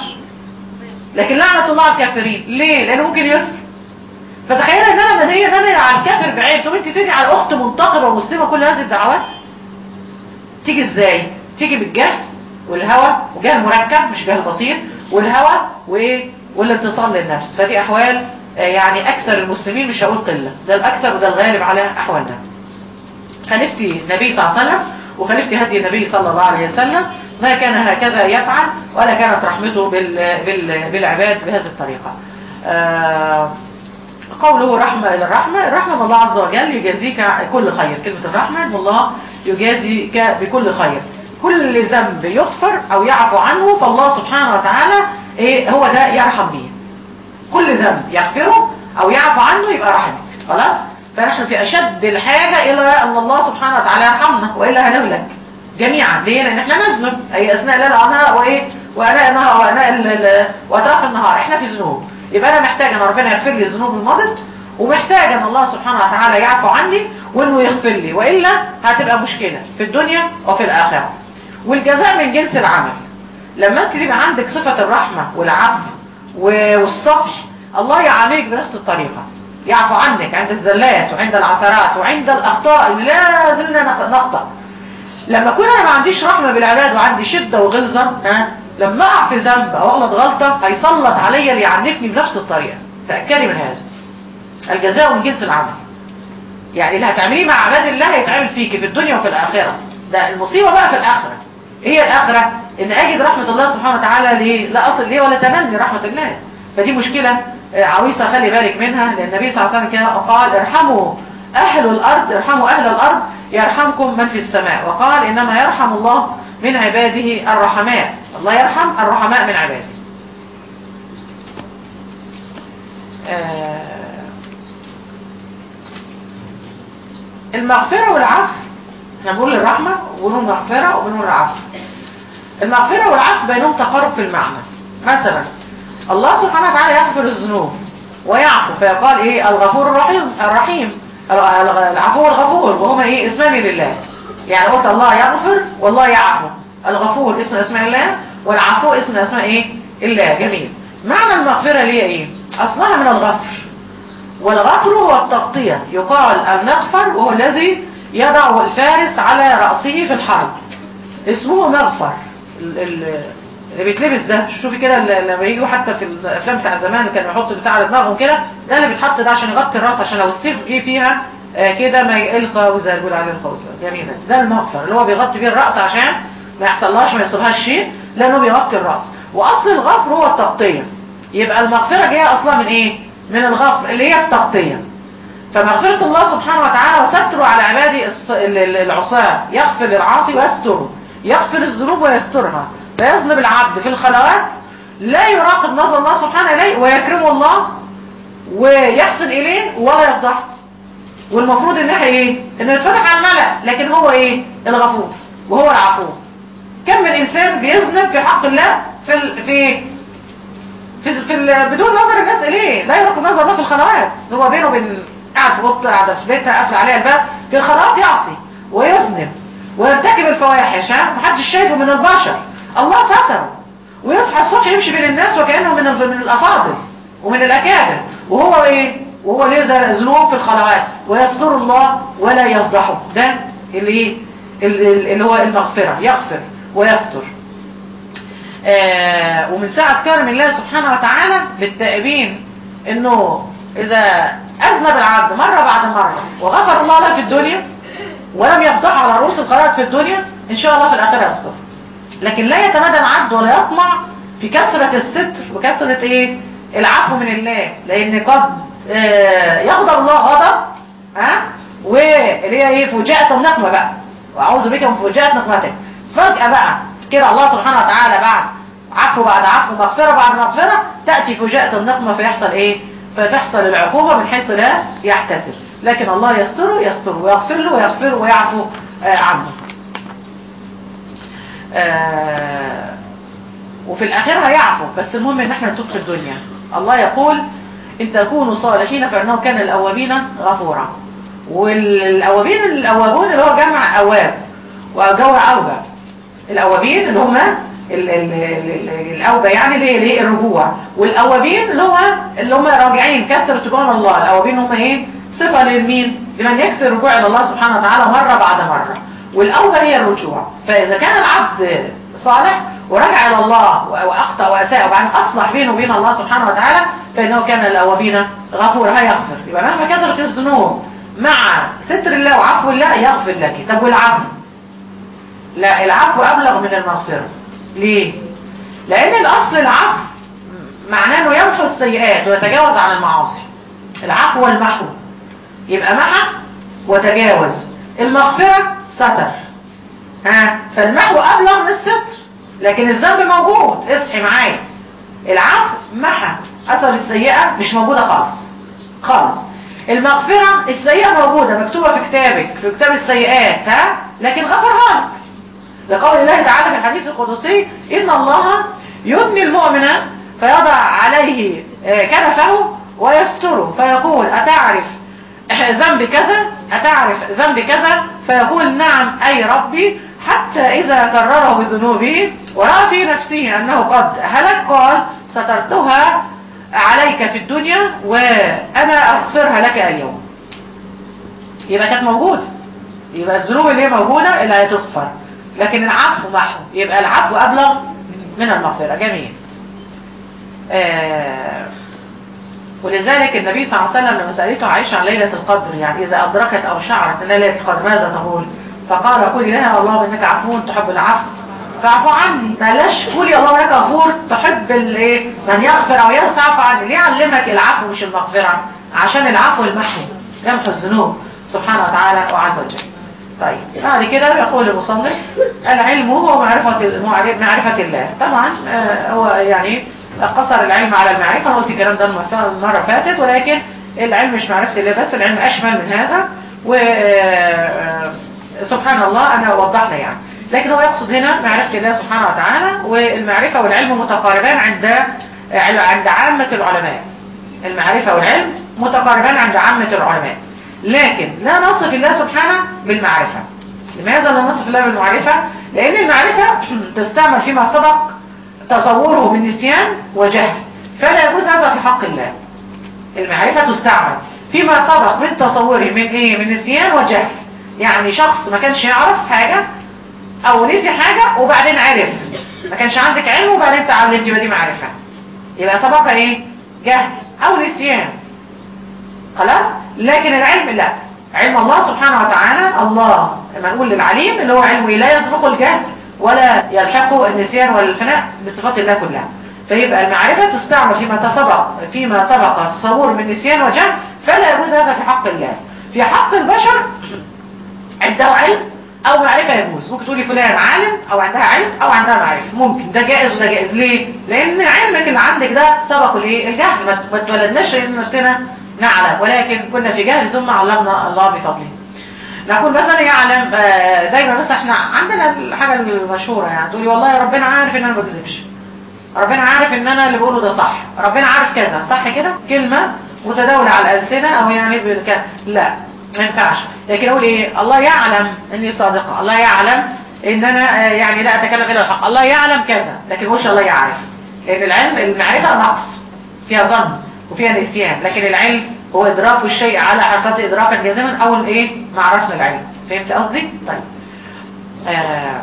لكن لعنه الله على الكافرين ليه لانه ممكن يسلم فتخيل ان انا منهيه ان انا على الكافر بعين طب انت تدي على اخت منتقبه ومسلمه كل هذه الدعوات تيجي ازاي تيجي بالجهل والهوى وجهل مركب مش جهل بسيط والهوى وايه والانتصال للنفس فدي احوال يعني اكثر المسلمين مش هقول قله ده الاكثر وده الغالب على احوالنا خالفتي النبي صلى الله عليه وسلم وخالفتي هدي النبي صلى الله عليه وسلم ما كان هكذا يفعل ولا كانت رحمته بال بال بالعباد بهذه الطريقة آه قوله رحمة إلى الرحمة الرحمة من الله عز وجل يجازيك كل خير كلمة الرحمة من الله يجازيك بكل خير كل ذنب يغفر أو يعفو عنه فالله سبحانه وتعالى إيه هو ده يرحم به كل ذنب يغفره أو يعفو عنه يبقى رحمك خلاص فنحن في أشد الحاجة إلى أن الله سبحانه وتعالى يرحمنا وإلا هنهلك جميعا ليه لان احنا نذنب اي اثناء الليل واناء وايه واناء النهار واناء واطراف النهار احنا في ذنوب يبقى انا محتاج ان ربنا يغفر لي الذنوب المضت ومحتاج ان الله سبحانه وتعالى يعفو عني وانه يغفر لي والا هتبقى مشكله في الدنيا وفي الاخره والجزاء من جنس العمل لما انت تبقى عندك صفه الرحمه والعفو والصفح الله يعاملك بنفس الطريقه يعفو عنك عند الزلات وعند العثرات وعند الاخطاء اللي لا زلنا نخطأ لما اكون انا ما عنديش رحمه بالعباد وعندي شده وغلظه ها لما اقع في ذنب او اغلط غلطه هيسلط عليا اللي يعنفني بنفس الطريقه تاكدي من هذا الجزاء من جنس العمل يعني اللي هتعمليه مع عباد الله هيتعمل فيك في الدنيا وفي الاخره ده المصيبه بقى في الاخره ايه هي الاخره ان اجد رحمه الله سبحانه وتعالى ليه لا اصل ليه ولا تنني رحمه الله فدي مشكله عويصه خلي بالك منها لان النبي صلى الله عليه وسلم كده قال ارحموا اهل الارض ارحموا اهل الارض يرحمكم من في السماء وقال انما يرحم الله من عباده الرحماء الله يرحم الرحماء من عباده المغفرة والعفو احنا بنقول الرحمة وبنقول المغفرة وبنقول العفو المغفرة والعفو بينهم تقارب في المعنى مثلا الله سبحانه وتعالى يغفر الذنوب ويعفو فيقال ايه الغفور الرحيم الرحيم العفو والغفور وهما ايه اسمان لله يعني قلت الله يغفر والله يعفو الغفور اسم اسماء الله والعفو اسم اسماء ايه الله جميل معنى المغفرة ليه ايه اصلها من الغفر والغفر هو التغطية يقال النغفر وهو الذي يضع الفارس على رأسه في الحرب اسمه مغفر اللي بيتلبس ده شوفي كده لما يجوا حتى في الافلام بتاعت زمان كانوا يحطوا بتاع على دماغهم كده ده اللي بيتحط ده عشان يغطي الراس عشان لو السيف جه فيها آه كده ما يلقى وزي بيقول عليه القوس جميل ده المغفر اللي هو بيغطي بيه الراس عشان ما يحصلهاش ما يصيبهاش شيء لانه بيغطي الراس واصل الغفر هو التغطيه يبقى المغفره جايه اصلا من ايه من الغفر اللي هي التغطيه فمغفره الله سبحانه وتعالى وستره على عباده العصاه يغفر للعاصي ويستره يغفر الذنوب ويسترها فيذنب العبد في الخلوات لا يراقب نظر الله سبحانه إليه ويكرمه الله ويحسن إليه ولا يفضحه والمفروض ان احنا ايه انه يتفتح على الملأ لكن هو ايه الغفور وهو العفو كم من انسان بيذنب في حق الله في ال... في في, في ال... بدون نظر الناس اليه لا يراقب نظر الله في الخلوات هو بينه وبين قاعد في اوضته قاعده في بيتها قافله عليها الباب في الخلوات يعصي ويذنب ويرتكب الفواحش ها محدش شايفه من البشر الله ستره ويصحى الصبح يمشي بين الناس وكأنه من من الأفاضل ومن الأكابر وهو إيه وهو ليه ذنوب في الخلوات ويستر الله ولا يفضحه ده اللي إيه اللي هو المغفرة يغفر ويستر آه ومن ساعة كرم الله سبحانه وتعالى للتائبين انه اذا اذنب العبد مرة بعد مرة وغفر الله له في الدنيا ولم يفضحه على رؤوس القناة في الدنيا ان شاء الله في الاخرة يستر لكن لا يتمادى العبد ولا يطمع في كثرة الستر وكثرة ايه العفو من الله لان قد آه يغضب الله غضب ها واللي هي ايه فجاءة النقمة بقى واعوذ بك من فجاءة نقمتك فجأة بقى كده الله سبحانه وتعالى بعد عفو بعد عفو مغفرة بعد مغفرة تأتي فجاءة النقمة فيحصل ايه فتحصل العقوبة من حيث لا يحتسب لكن الله يستره يستره ويغفر له ويغفر ويعفو آه عنه آه وفي الآخرة هيعفو بس المهم ان احنا نتوب في الدنيا الله يقول ان تكونوا صالحين فانه كان الاوابين غفورا والاوابين الاوابون اللي هو جمع اواب وجمع اوبه الاوابين اللي هم الاوبه يعني اللي هي الرجوع والاوابين اللي هو اللي هم راجعين كسر رجوعنا الله الاوابين هم ايه صفه لمين لمن يكسر الرجوع الى الله سبحانه وتعالى مره بعد مره والأوبة هي الرجوع فإذا كان العبد صالح ورجع إلى الله وأخطأ وأساء وبعدين أصلح بينه وبين الله سبحانه وتعالى فإنه كان الأوابين غفور هيغفر يبقى مهما كثرت الذنوب مع ستر الله وعفو الله يغفر لك طب والعفو لا العفو أبلغ من المغفرة ليه؟ لأن الأصل العفو معناه أنه يمحو السيئات ويتجاوز عن المعاصي العفو والمحو يبقى محى وتجاوز المغفرة ستر ها فالمحو أبلغ من الستر لكن الذنب موجود اصحي معايا العفو محى أثر السيئة مش موجودة خالص خالص المغفرة السيئة موجودة مكتوبة في كتابك في كتاب السيئات ها لكن غفرها لك لقول الله تعالى في الحديث القدسي إن الله يدني المؤمن فيضع عليه كنفه ويستره فيقول أتعرف ذنب كذا أتعرف ذنب كذا فيقول نعم أي ربي حتى إذا كرره بذنوبه ورأى في نفسه أنه قد هلك قال سترتها عليك في الدنيا وأنا أغفرها لك اليوم يبقى كانت موجودة يبقى الذنوب اللي هي موجودة اللي هتغفر لكن العفو محو يبقى العفو أبلغ من المغفرة جميل آه ولذلك النبي صلى الله عليه وسلم لما سألته عائشة عن ليلة القدر يعني إذا أدركت أو شعرت أن ليلة القدر ماذا تقول فقال قولي لها اللهم إنك عفو تحب العفو فاعفو عني بلاش قولي اللهم إنك غفور تحب الايه من يغفر أو يغفر فاعفو عني ليه علمك العفو مش المغفرة عشان العفو المحو يمحو الذنوب سبحانه وتعالى وعز وجل طيب بعد كده يقول المصنف العلم هو معرفة معرفة الله طبعا هو يعني قصر العلم على المعرفة أنا قلت الكلام ده المرة فاتت ولكن العلم مش معرفة الله بس العلم أشمل من هذا وسبحان الله أنا وضحنا يعني لكن هو يقصد هنا معرفة الله سبحانه وتعالى والمعرفة والعلم متقاربان عند عند عامة العلماء المعرفة والعلم متقاربان عند عامة العلماء لكن لا نصف الله سبحانه بالمعرفة لماذا لا نصف الله بالمعرفة؟ لأن المعرفة تستعمل فيما سبق تصوره من نسيان وجهل فلا يجوز هذا في حق الله المعرفة تستعمل فيما سبق من تصوره من ايه من نسيان وجهل يعني شخص ما كانش يعرف حاجة او نسي حاجة وبعدين عرف ما كانش عندك علم وبعدين تعلمت يبقى دي معرفة يبقى سبق ايه جهل او نسيان خلاص لكن العلم لا علم الله سبحانه وتعالى الله لما نقول للعليم اللي هو علمه لا يسبقه الجهل ولا يلحقه النسيان ولا الفناء بصفات الله كلها فيبقى المعرفة تستعمل فيما تسبق فيما سبق تصور من نسيان وجهل فلا يجوز هذا في حق الله في حق البشر عنده علم او معرفة يجوز ممكن تقولي فلان عالم او عندها علم او عندها معرفة ممكن ده جائز وده جائز ليه لان علمك اللي عندك ده سبق ليه الجهل ما اتولدناش لان نفسنا نعلم ولكن كنا في جهل ثم علمنا الله بفضله نقول مثلا يعلم دايما بس احنا عندنا الحاجة المشهورة يعني تقولي والله ربنا عارف ان انا ما بكذبش ربنا عارف ان انا اللي بقوله ده صح ربنا عارف كذا صح كده كلمة متداولة على الألسنة او يعني بك... لا ما ينفعش لكن اقول ايه الله يعلم اني صادقة الله يعلم ان انا يعني لا اتكلم الا الحق الله يعلم كذا لكن مش الله يعرف لان العلم المعرفة نقص فيها ظن وفيها نسيان لكن العلم هو إدراك الشيء على حقيقته إدراكا جازما أول إيه ما عرفنا العلم فهمت قصدي؟ طيب آه.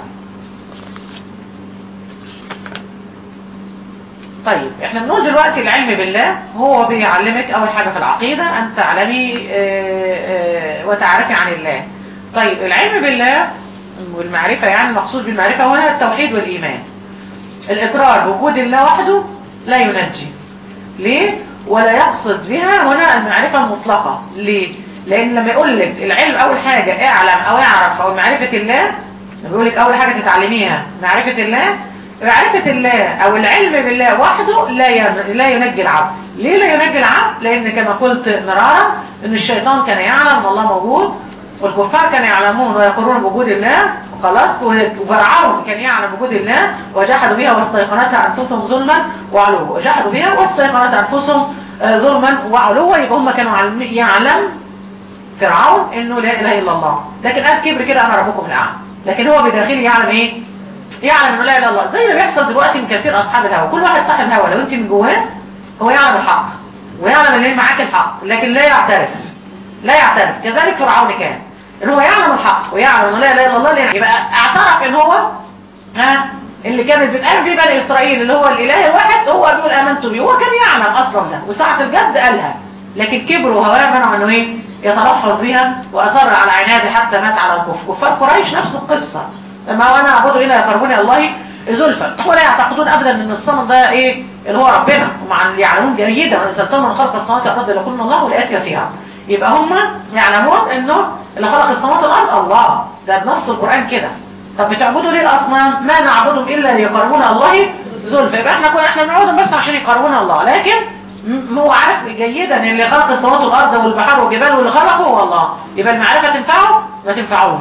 طيب احنا بنقول دلوقتي العلم بالله هو بيعلمك أول حاجة في العقيدة أن تعلمي آه آه وتعرفي عن الله طيب العلم بالله والمعرفة يعني المقصود بالمعرفة هنا التوحيد والإيمان الإقرار بوجود الله وحده لا ينجي ليه؟ ولا يقصد بها هنا المعرفة المطلقة ليه؟ لأن لما يقول لك العلم أول حاجة اعلم أو اعرف أو معرفة الله لما يقول لك أول حاجة تتعلميها معرفة الله معرفة الله أو العلم بالله وحده لا لا ينجي العبد ليه لا ينجي العبد؟ لأن كما قلت مرارا أن الشيطان كان يعلم أن الله موجود والكفار كانوا يعلمون ويقرون بوجود الله خلاص وفرعون كان يعلم وجود الله وجحدوا بها واستيقنتها أنفسهم ظلما وعلوا وجحدوا بها واستيقنتها أنفسهم ظلما وعلوا يبقى هم كانوا يعلم فرعون انه لا اله الا الله لكن قال كبر كده انا ربكم الاعلى لكن هو بداخله يعلم ايه يعلم انه لا اله الا الله زي ما بيحصل دلوقتي من كثير اصحاب الهوى كل واحد صاحب هوى لو انت من جواه هو يعلم الحق ويعلم ان معاك الحق لكن لا يعترف لا يعترف كذلك فرعون كان ان هو يعلم الحق ويعلم انه لا اله الا الله لأن يبقى اعترف ان هو ها اللي كانت بتآمن بيه بني اسرائيل اللي هو الاله الواحد هو بيقول امنت بيه هو كان يعلم اصلا ده وساعه الجد قالها لكن كبر وهواه منعه انه ايه يتلفظ بها واصر على عناده حتى مات على الكفر كفار قريش نفس القصه لما وانا اعبده الى يقربوني الله زلفى ولا يعتقدون ابدا ان الصنم ده ايه اللي هو ربنا ومع يعلمون جيدا وان سالتهم من خلق السماوات والارض لكن الله والايات كثيره يبقى هم يعلمون انه اللي خلق السماوات والارض الله ده بنص القران كده طب بتعبدوا ليه الاصنام ما نعبدهم الا ليقربونا الله زلفى يبقى احنا كنا احنا بنعبدهم بس عشان يقربونا الله لكن هو عارف جيدا ان اللي خلق السماوات والارض والبحار والجبال واللي خلقه هو الله يبقى المعرفه تنفعه ما تنفعوش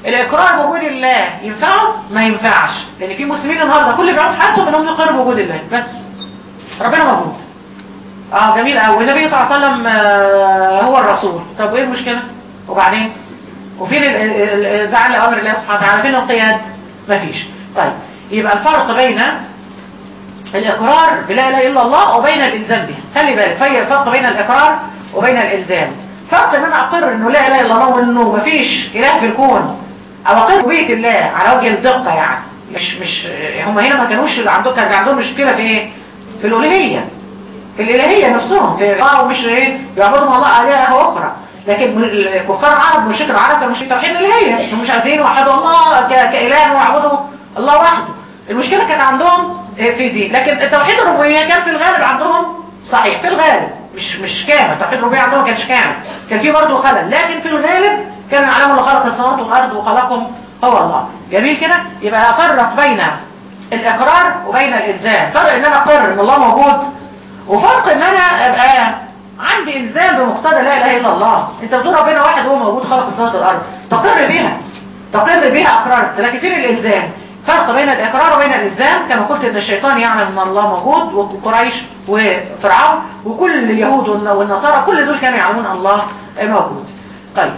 الاقرار بوجود الله ينفعه ما ينفعش لان في مسلمين النهارده كل اللي بيعملوا في حياتهم انهم يقروا بوجود الله بس ربنا موجود اه جميل قوي والنبي صلى الله عليه وسلم آه هو الرسول طب وايه المشكله وبعدين وفين زعل امر الله سبحانه وتعالى فين القياد مفيش طيب يبقى الفرق بين الاقرار بلا اله الا الله وبين الالزام به خلي بالك في فرق بين الاقرار وبين الالزام فرق ان انا اقر انه لا اله الا الله وانه مفيش اله في الكون او اقر ببيت الله على وجه الدقه يعني مش مش هم هنا ما كانوش عندهم كان عندهم مشكله في ايه في الالوهيه في الالهيه نفسهم في اه ومش ايه بيعبدوا مع الله الهه اخرى لكن الكفار العرب مشرك العرب كانوا مش في توحيد الالهيه هم مش عايزين يوحدوا الله كاله ويعبدوا الله وحده المشكله كانت عندهم في دي لكن توحيد الربوبيه كان في الغالب عندهم صحيح في الغالب مش مش كامل توحيد الربوبيه عندهم ما كانش كامل كان في برضه خلل لكن في الغالب كان يعلم الله خلق السماوات والارض وخلقهم هو الله جميل كده يبقى افرق بين الاقرار وبين الالزام فرق ان انا اقر ان الله موجود وفرق ان انا ابقى عندي الزام بمقتضى لا اله الا الله انت بتقول ربنا واحد هو موجود خلق السماوات والارض تقر بها تقر بها اقررت لكن فين الالزام فرق بين الاقرار وبين الالزام كما قلت ان الشيطان يعلم ان الله موجود وقريش وفرعون وكل اليهود والنصارى كل دول كانوا يعلمون ان الله موجود طيب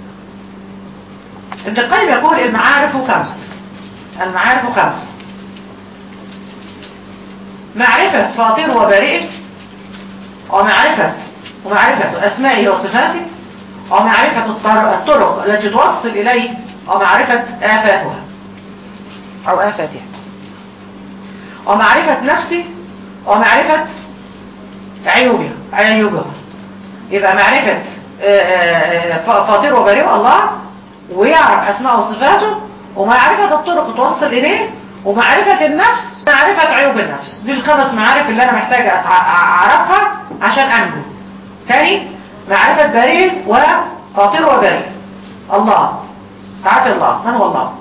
ابن القيم يقول المعارف خمس المعارف خمس معرفة فاطر وبارئه ومعرفة ومعرفة أسمائه وصفاته ومعرفة الطرق التي توصل إليه ومعرفة آفاتها أو آفاتها ومعرفة نفسه ومعرفة عيوبها عيوبها يبقى معرفة فاطر وبارئه الله ويعرف أسماء وصفاته ومعرفة الطرق توصل إليه ومعرفة النفس معرفة عيوب النفس دي الخمس معارف اللي أنا محتاجة أعرفها عشان أنجو تاني معرفة بريء وفاطر وبريء الله تعرف الله من هو الله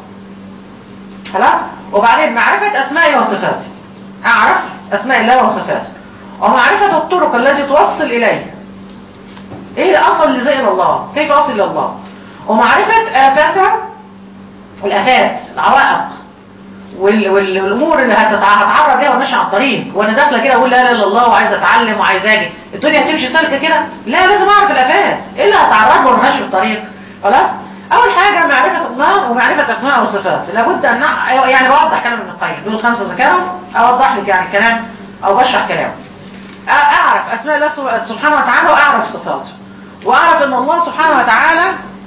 خلاص وبعدين معرفة أسمائه وصفاته أعرف أسماء الله وصفاته ومعرفة الطرق التي توصل إليه إيه أصل اللي زي الله كيف أصل إلى الله ومعرفة آفاتها الآفات العوائق وال... والامور اللي هتتعرض ليها وماشي على الطريق وانا داخله كده اقول لا اله الا الله وعايزه اتعلم وعايزه اجي الدنيا هتمشي سالكه كده لا لازم اعرف الافات ايه اللي هتعرض له وانا ماشي في الطريق خلاص اول حاجه معرفه الله ومعرفه اسماء وصفات لابد ان يعني بوضح كلام ابن القيم دول خمسه ذكرهم اوضح لك يعني الكلام او بشرح كلامه اعرف اسماء الله سبحانه وتعالى واعرف صفاته واعرف ان الله سبحانه وتعالى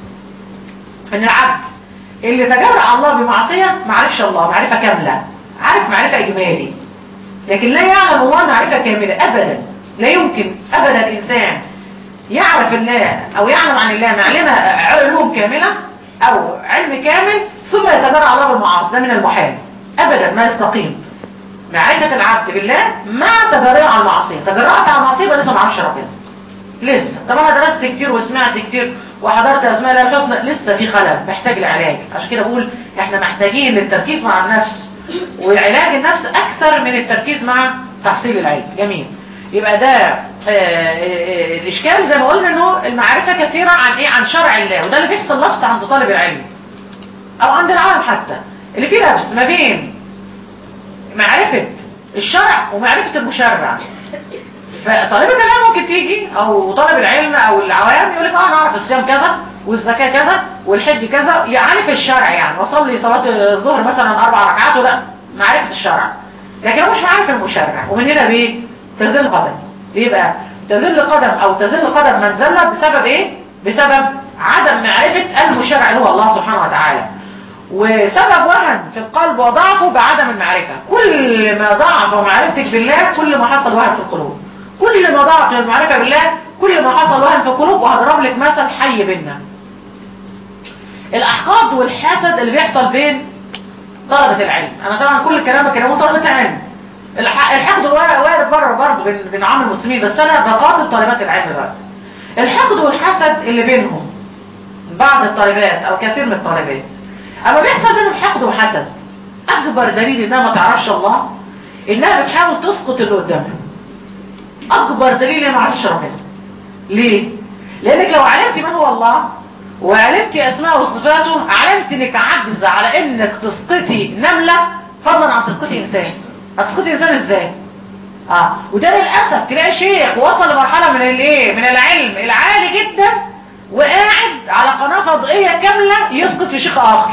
ان العبد اللي تجرع على الله بمعصية ما عرفش الله معرفة كاملة عارف معرفة إجمالي لكن لا يعلم الله معرفة كاملة أبدا لا يمكن أبدا إنسان يعرف الله أو يعلم عن الله معلمة علوم كاملة أو علم كامل ثم يتجرع على الله بالمعاصي ده من المحال أبدا ما يستقيم معرفة العبد بالله مع تجرع على المعصية تجرعت على المعصية يبقى لسه ما عرفش ربنا لسه طب انا درست كتير وسمعت كتير وحضرت اسماء الله الحسنى لسه في خلل محتاج لعلاج عشان كده بقول احنا محتاجين للتركيز مع النفس وعلاج النفس اكثر من التركيز مع تحصيل العلم جميل يبقى ده آآ آآ الاشكال زي ما قلنا انه المعرفه كثيره عن ايه عن شرع الله وده اللي بيحصل لبس عند طالب العلم او عند العالم حتى اللي فيه لبس ما بين معرفه الشرع ومعرفه المشرع فطالبة العلم ممكن تيجي او طالب العلم او العوام يقول لك اه انا اعرف الصيام كذا والزكاة كذا والحج كذا يعرف الشرع يعني وصلي صلاة الظهر مثلا اربع ركعات وده معرفة الشرع لكن هو مش معرفة المشرع ومن هنا بيه تزل قدم ليه بقى تزل قدم او تزل قدم من زل بسبب ايه بسبب عدم معرفة المشرع اللي هو الله سبحانه وتعالى وسبب وهن في القلب وضعفه بعدم المعرفة كل ما ضعف معرفتك بالله كل ما حصل وهن في القلوب كل ما ضعف المعرفة بالله كل ما حصل وهن في القلوب وهضرب لك مثل حي بينا الأحقاد والحسد اللي بيحصل بين طلبة العلم أنا طبعا كل الكلام بكلمه طلبة العلم الحقد وارد بره برضه بين, بين عام المسلمين بس أنا بخاطب طالبات العلم دلوقتي الحقد والحسد اللي بينهم بعض الطالبات أو كثير من الطالبات أما بيحصل بينهم حقد وحسد أكبر دليل إنها ما تعرفش الله إنها بتحاول تسقط اللي قدامها اكبر دليل ما عرفتش ربنا ليه لانك لو علمت من هو الله وعلمت اسماء وصفاته علمت انك عاجزه على انك تسقطي نمله فضلا عن تسقطي انسان هتسقطي انسان ازاي اه وده للاسف تلاقي شيخ وصل لمرحله من الايه من العلم العالي جدا وقاعد على قناه فضائيه كامله يسقط في شيخ اخر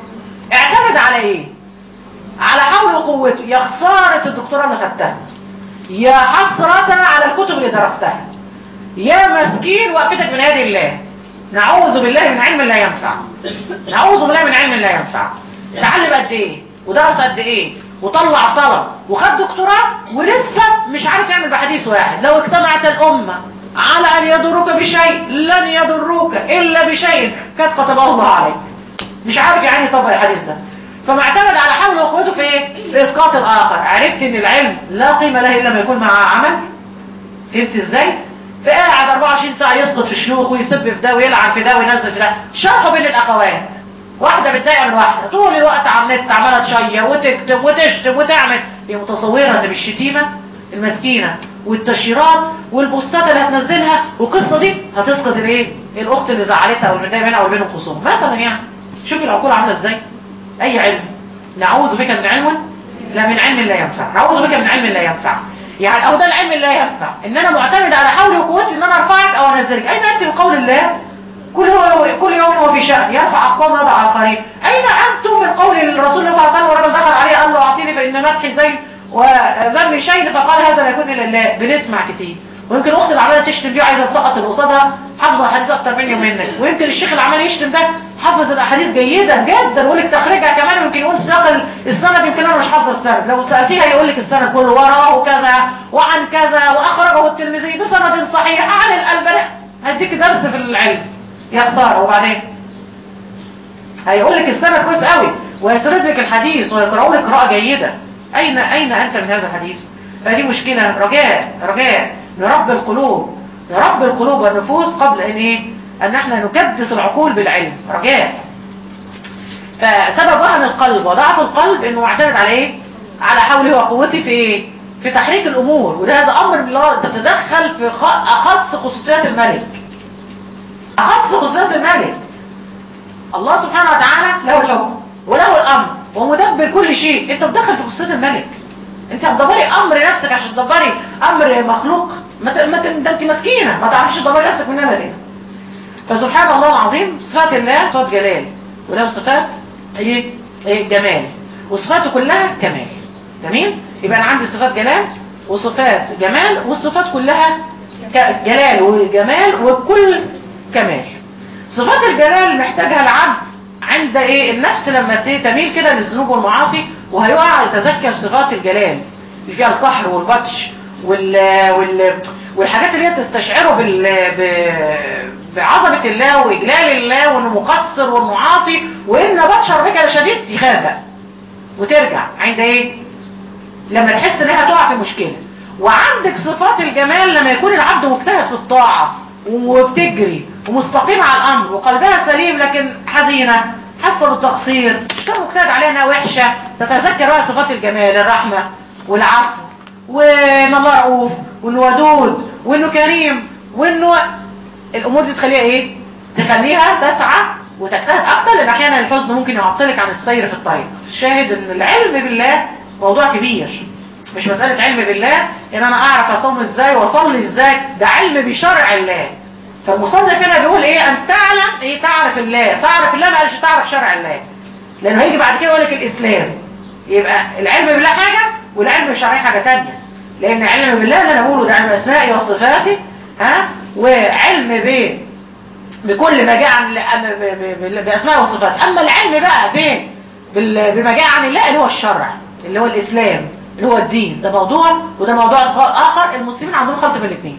اعتمد على ايه على حول وقوته يا خساره الدكتوراه اللي خدتها يا حسرة على الكتب اللي درستها يا مسكين وقفتك من يد الله نعوذ بالله من علم لا ينفع نعوذ بالله من علم لا ينفع تعلم قد ايه ودرس قد ايه وطلع طلب وخد دكتوراه ولسه مش عارف يعمل بحديث واحد لو اجتمعت الأمة على أن يضروك بشيء لن يضروك إلا بشيء قد كتبه الله عليك مش عارف يعني طبق الحديث ده فمعتمد على حول وقوته في ايه في اسقاط الاخر عرفت ان العلم لا قيمه له الا لما يكون مع عمل فهمت ازاي فقاعد 24 ساعه يسقط في الشيوخ ويسب في ده ويلعن في ده وينزل في ده شرحه بين الاخوات واحده متضايقه من واحده طول الوقت على النت عماله تشير وتكتب وتشتم وتعمل هي متصوره ان بالشتيمه المسكينه والتشيرات والبوستات اللي هتنزلها والقصه دي هتسقط الايه الاخت اللي زعلتها او المتضايقه منها او بينهم خصوم مثلا يعني شوف العقول عامله ازاي اي علم نعوذ بك من علم لا من علم لا ينفع نعوذ بك من علم لا ينفع يعني او ده العلم لا ينفع ان انا معتمد على حولي وقوتي ان انا ارفعك او انزلك اين انت بقول الله كل هو كل يوم هو في شأن يرفع اقوام ويضع اخرين اين انتم من قول الرسول صلى الله عليه وسلم والرجل دخل عليه قال له اعطيني فان مدحي زين وذم شيء فقال هذا لا يكون الا الله بنسمع كتير ويمكن الاخت اللي عماله تشتم دي وعايزه تسقط اللي قصادها حافظه الحديث اكتر مني ومنك ويمكن الشيخ اللي عمال يشتم ده حافظ الاحاديث جيدا جدا ويقول لك تخريجها كمان يمكن يقول سياق السند يمكن انا مش حافظه السند لو سالتيه هيقول لك السند كله وراه كذا وعن كذا واخرجه الترمذي بسند صحيح عن الالباني هديك درس في العلم يا خساره وبعدين هيقول لك السند كويس قوي ويسرد لك الحديث ويقرأه لك قراءه جيده اين اين انت من هذا الحديث فدي مشكله رجاء رجاء لرب القلوب لرب القلوب والنفوس قبل ان ايه ان احنا نكدس العقول بالعلم رجاء فسبب وهن القلب وضعف القلب انه معتمد على ايه على حوله وقوته في ايه في تحريك الامور وده هذا امر من الله انت بتتدخل في اخص خصوصيات الملك اخص خصوصيات الملك الله سبحانه وتعالى له الحكم وله الامر ومدبر كل شيء انت بتدخل في خصوصيات الملك انت بتدبري امر نفسك عشان تدبري امر مخلوق ما ت... ما ت... ده انت مسكينه ما تعرفيش تدبري نفسك من هنا ليه فسبحان الله العظيم صفات الله صفات جلال وله صفات ايه ايه جمال وصفاته كلها كمال جميل يبقى انا عندي صفات جلال وصفات جمال والصفات كلها جلال وجمال وكل كمال صفات الجلال محتاجها العبد عند ايه النفس لما تميل كده للذنوب والمعاصي وهيقع يتذكر صفات الجلال اللي فيها القهر والبطش وال وال والحاجات اللي هي تستشعره بال ب... بعظمة الله وإجلال الله وإنه مقصر والمعاصي وإن بطش ربك لشديد يخاف وترجع عند إيه؟ لما تحس إنها تقع في مشكلة وعندك صفات الجمال لما يكون العبد مجتهد في الطاعة وبتجري ومستقيمة على الأمر وقلبها سليم لكن حزينة حاسة بالتقصير مش كان مجتهد عليها انها وحشة تتذكر بقى صفات الجمال الرحمة والعفو وان الله رؤوف وانه ودود وانه كريم وانه الامور دي تخليها ايه تخليها تسعى وتجتهد اكتر لان احيانا الحزن ممكن يعطلك عن السير في الطريق شاهد ان العلم بالله موضوع كبير مش مسألة علم بالله ان انا اعرف اصوم ازاي واصلي ازاي ده علم بشرع الله فالمصنف هنا بيقول ايه ان تعلم ايه تعرف الله تعرف الله ما قالش تعرف شرع الله لانه هيجي بعد كده يقول لك الاسلام يبقى العلم بالله حاجة والعلم بالشرع حاجة تانية لان علم بالله اللي انا بقوله ده علم اسمائي وصفاتي ها وعلم ب بكل ما جاء عن باسماء وصفات اما العلم بقى ب بما جاء عن الله اللي هو الشرع اللي هو الاسلام اللي هو الدين ده موضوع وده موضوع اخر المسلمين عندهم خلط بين الاثنين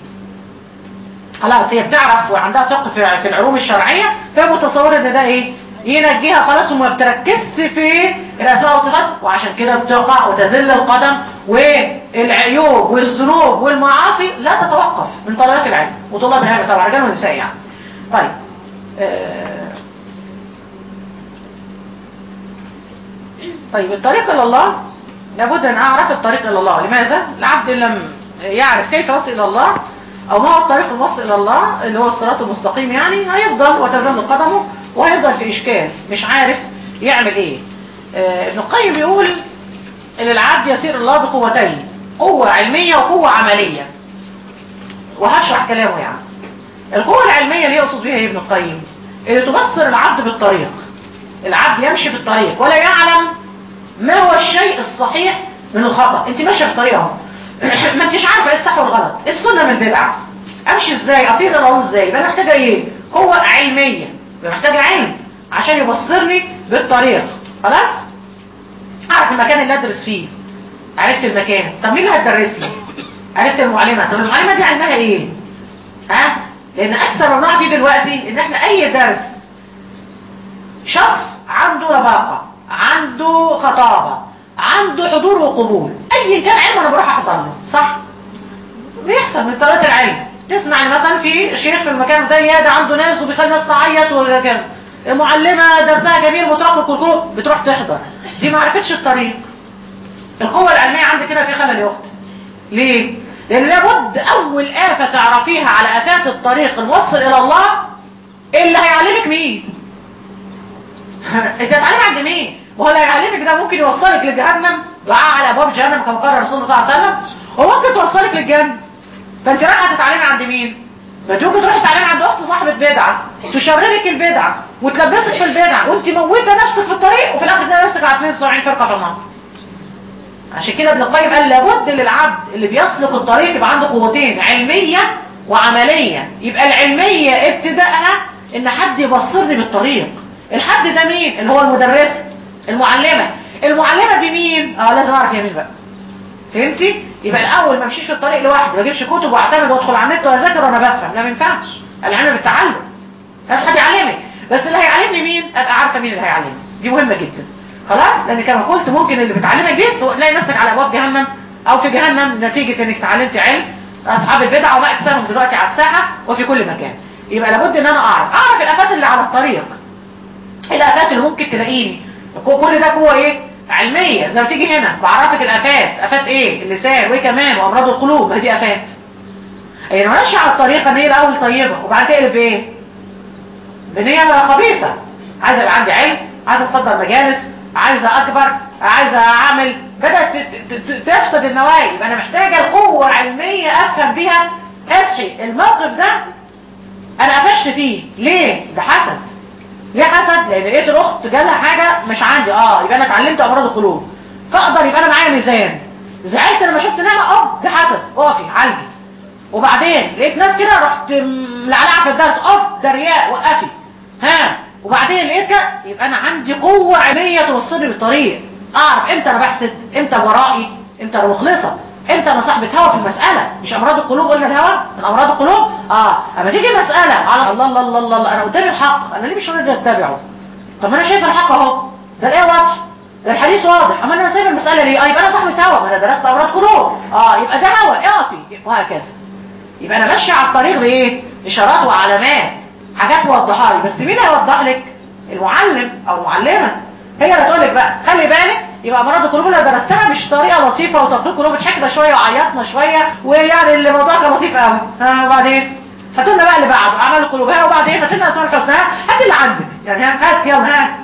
خلاص هي بتعرف وعندها فقه في, في العلوم الشرعيه فهي متصوره ان ده ايه ينجيها خلاص وما بتركزش في الاسماء والصفات وعشان كده بتقع وتزل القدم والعيوب والذنوب والمعاصي لا تتوقف من طلبات العلم وطلاب العلم طبعا رجال ونساء يعني طيب آه طيب الطريق الى الله لابد ان اعرف الطريق الى الله لماذا العبد لم يعرف كيف يصل الى الله او ما هو الطريق الموصل الى الله اللي هو الصراط المستقيم يعني هيفضل وتزل قدمه وهيفضل في اشكال مش عارف يعمل ايه آه ابن القيم بيقول ان العبد يسير الله بقوتين قوة علمية وقوة عملية وهشرح كلامه يعني القوة العلمية اللي يقصد بيها ابن القيم اللي تبصر العبد بالطريق العبد يمشي في الطريق ولا يعلم ما هو الشيء الصحيح من الخطأ انت ماشيه في الطريق اهو ما انتش عارفه ايه الصح والغلط السنه من البدعه امشي ازاي اصير الى الله ازاي يبقى انا محتاجه ايه قوه علميه يبقى محتاجه علم عشان يبصرني بالطريق خلاص اعرف المكان اللي ادرس فيه عرفت المكان طب مين اللي هتدرس لي عرفت المعلمه طب المعلمه دي علمها ايه ها لان اكثر ما بنقع فيه دلوقتي ان احنا اي درس شخص عنده لباقه عنده خطابه عنده حضور وقبول اي كان علم انا بروح احضر له صح بيحصل من طريقه العلم تسمع ان مثلا في شيخ في المكان ده يا ده عنده ناس وبيخلي الناس تعيط وكذا المعلمه درسها جميل وترقب كل بتروح تحضر دي ما عرفتش الطريق القوه العلميه عندك كده في خلل يا اختي ليه لان لابد اول افه تعرفيها على افات الطريق الموصل الى الله اللي هيعلمك مين انت هتعلم عند مين وهو اللي هيعلمك ده ممكن يوصلك لجهنم دعاء على ابواب جهنم كما قال الرسول صلى الله عليه وسلم وممكن توصلك للجنه فانت رايحه تتعلمي عند مين ما انت ممكن تروحي تتعلمي عند اخت صاحبه بدعه تشربك البدعه وتلبسك في البدعه وانت موته نفسك في الطريق وفي الاخر تلاقي نفسك على 72 فرقه في النار عشان كده ابن القيم قال لابد للعبد اللي بيسلك الطريق يبقى عنده قوتين علميه وعمليه يبقى العلميه ابتدائها ان حد يبصرني بالطريق الحد ده مين اللي هو المدرسه المعلمه المعلمه دي مين اه لازم اعرف هي مين بقى فهمتي يبقى الاول ما امشيش في الطريق لوحدي ما اجيبش كتب واعتمد وادخل على النت واذاكر وانا بفهم لا ما ينفعش العلم بالتعلم لازم حد يعلمك بس اللي هيعلمني مين ابقى عارفه مين اللي هيعلمني دي مهمه جدا خلاص لان كما قلت ممكن اللي بتعلمك دي تلاقي نفسك على ابواب جهنم او في جهنم نتيجه انك تعلمت علم اصحاب البدع وما اكثرهم دلوقتي على الساحه وفي كل مكان يبقى لابد ان انا اعرف اعرف الافات اللي على الطريق الافات اللي ممكن تلاقيني كل ده قوه ايه علميه زي ما تيجي هنا بعرفك الافات افات ايه اللسان وايه كمان وامراض القلوب ما دي افات يعني ماشي على الطريقه ان هي الاول طيبه وبعد تقلب بايه بنيه خبيثه عايزه يبقى عندي علم عايزه اتصدر مجالس عايزه اكبر عايزه اعمل بدات تفسد النوايا يبقى انا محتاجه القوه علميه افهم بيها اصحي الموقف ده انا قفشت فيه ليه ده حسد ليه حسد لان لقيت الاخت جالها حاجه مش عندي اه يبقى انا اتعلمت امراض القلوب فاقدر يبقى انا معايا ميزان زعلت لما شفت نعمه اه ده حسد اقفي عالجي وبعدين لقيت ناس كده رحت ملعلعه في الدرس اقف ده رياء وقفي ها وبعدين لقيت كده يبقى انا عندي قوه علميه توصلني بالطريق اعرف امتى انا بحسد امتى ورائي امتى انا مخلصه امتى انا صاحبه هوا في المساله مش امراض القلوب قلنا الهوى من امراض القلوب اه اما تيجي مساله على الله الله الله الله, الله. انا قدامي الحق انا ليه مش راضي اتبعه طب ما انا شايف الحق اهو ده الايه واضح ده الحديث واضح اما انا سايب المساله ليه اه يبقى انا صاحبه هوا ما انا درست امراض قلوب اه يبقى ده هوا اقفي وهكذا يبقى انا ماشي على الطريق بايه اشارات وعلامات حاجات موضحها لي بس مين هيوضح لك المعلم او المعلمه هي اللي تقول لك بقى خلي بالك يبقى امراض القلوب اللي درستها مش طريقه لطيفه وتدقيق قلوب ضحكنا شويه وعيطنا شويه ويعني الموضوع كان لطيف قوي ها وبعدين هات لنا بقى اللي بعده اعمال القلوب ها وبعدين هات لنا اسماء الحسنى هات اللي عندك يعني ها هات يلا ها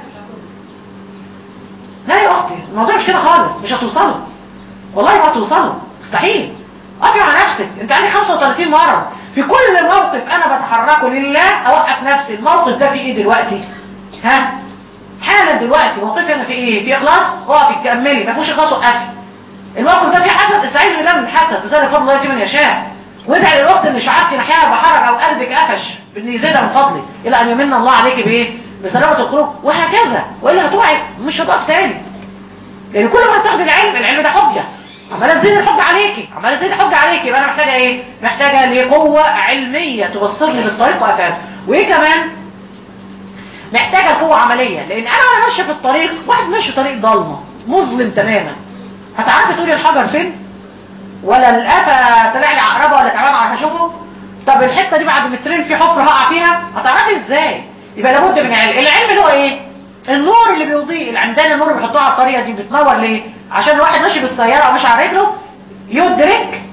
لا يا اختي الموضوع مش كده خالص مش هتوصلوا والله ما هتوصلوا مستحيل اقفي مع نفسك انت عندك 35 مره في كل موقف انا بتحركه لله اوقف نفسي الموقف ده في ايه دلوقتي ها حالا دلوقتي موقفي انا في ايه في اخلاص اقفي كملي ما فيهوش اخلاص وقفي الموقف ده فيه حسد استعيذ بالله من الحسد فزاد فضل الله يتي من يشاء وادعي للاخت اللي شعرتي ناحيها بحرج او قلبك قفش بان يزيدها من فضلي الى ان يمن الله عليك بايه بسلامه القلوب وهكذا والا هتوعي مش هتقف تاني لان كل ما هتاخدي العلم العلم ده حجه عماله تزيد الحجه عليكي عماله تزيد الحجه عليكي يبقى انا محتاجه ايه محتاجه لقوه علميه توصلني بالطريق وافهم وايه كمان محتاجه القوه عمليه لان انا وانا ماشيه في الطريق واحد ماشي في طريق ضلمه مظلم تماما هتعرفي تقولي الحجر فين ولا القفا طلع لي عقربه ولا تعبان على هشوفه طب الحته دي بعد مترين في حفره هقع فيها هتعرفي ازاي يبقى لابد من علم العلم اللي هو ايه النور اللي بيضيء العمدان النور اللي بيحطوه على الطريقه دي بتنور ليه عشان الواحد ماشي بالسياره او مش على رجله يدرك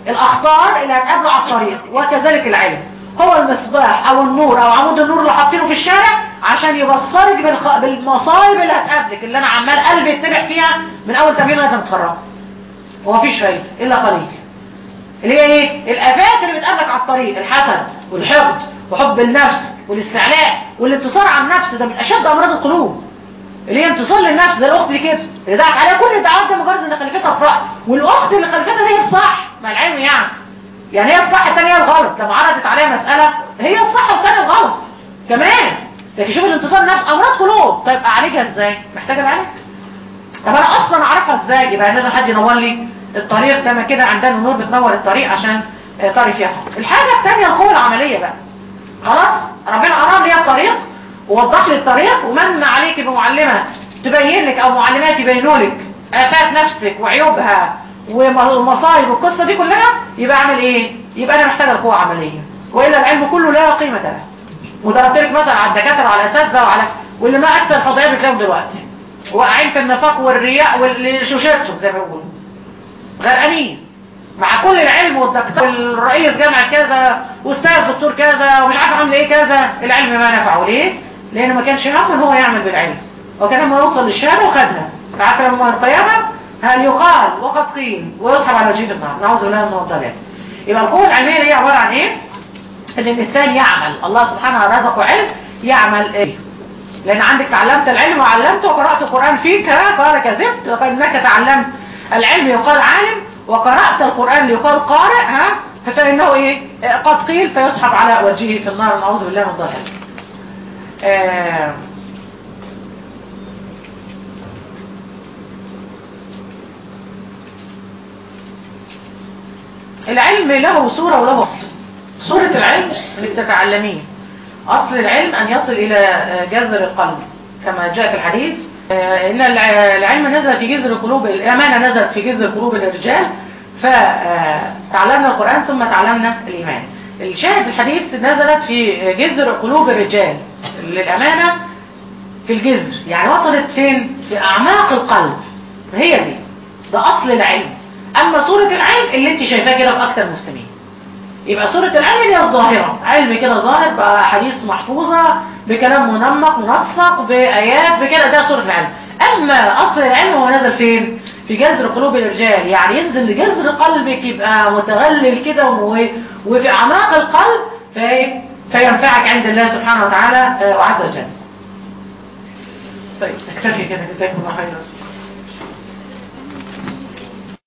الاخطار اللي هتقابله على الطريق وكذلك العلم هو المصباح او النور او عمود النور اللي حاطينه في الشارع عشان يبصرك بالخ... بالمصايب اللي هتقابلك اللي انا عمال قلبي يتبع فيها من اول تمرين لغايه ما اتخرج ومفيش فايده الا قليل اللي هي ايه الافات اللي بتقابلك على الطريق الحسد والحقد وحب النفس والاستعلاء والانتصار على النفس ده من اشد امراض القلوب اللي هي انتصار للنفس زي الاخت دي كده اللي دعت عليها كل الدعوات ده مجرد ان خلفتها في راي والاخت اللي خلفتها دي هي الصح مع العلم يعني يعني هي الصح الثانيه هي الغلط لما عرضت عليها مساله هي الصح والثانيه الغلط كمان لكن شوف الانتصار للنفس امراض قلوب طيب اعالجها ازاي محتاجه العلاج طب انا اصلا اعرفها ازاي يبقى لازم حد ينور لي الطريق ده ما كده عندنا النور بتنور الطريق عشان طري فيها الحاجه الثانيه القوه العمليه بقى خلاص ربنا ارى لي الطريق ووضح لي الطريق ومن عليك بمعلمه تبين لك او معلمات يبينوا لك افات نفسك وعيوبها ومصايب والقصه دي كلها يبقى اعمل ايه يبقى انا محتاجه القوه عمليه والا العلم كله لا قيمه له وضربت لك مثلا على الدكاتره وعلى الاساتذه وعلى واللي ما اكثر الفضائيات بتلاقيهم دلوقتي واقعين في النفاق والرياء والشوشتهم زي ما بيقولوا غرقانين مع كل العلم والدكتور والرئيس جامعه كذا واستاذ دكتور كذا ومش عارف عامل ايه كذا العلم ما نفعه ليه لانه ما كانش همه ان هو يعمل بالعلم وكان لما يوصل للشهاده وخدها عارف لما القيامه هل يقال وقد قيل ويسحب على وجهه النار نعوذ بالله من الضلال يبقى القوه العلميه اللي هي عباره عن ايه ان الانسان يعمل الله سبحانه رزقه علم يعمل ايه لان عندك تعلمت العلم وعلمته وقرات القران فيك ها قال كذبت لقد انك تعلمت العلم يقال عالم وقرات القران ليقال قارئ ها فانه ايه قد قيل فيسحب على وجهه في النار نعوذ بالله من الضلال آه العلم له صورة وله أصل صورة العلم انك تتعلميه أصل العلم أن يصل إلى جذر القلب كما جاء في الحديث إن العلم نزل في جذر قلوب الأمانة نزلت في جذر قلوب الرجال فتعلمنا القرآن ثم تعلمنا الإيمان الشاهد الحديث نزلت في جذر قلوب الرجال للأمانة في الجذر يعني وصلت فين في أعماق القلب هي دي ده أصل العلم أما صورة العلم اللي انت شايفاه كده في أكثر المسلمين يبقى صورة العلم اللي هي الظاهرة علم كده ظاهر بأحاديث محفوظة بكلام منمق منسق بآيات بكده ده صورة العلم أما أصل العلم هو نزل فين في جذر قلوب الرجال يعني ينزل لجذر قلبك يبقى متغلل كده وفي أعماق القلب في فينفعك عند الله سبحانه وتعالى وعز وجل طيب اكتفي كده جزاكم الله خيرا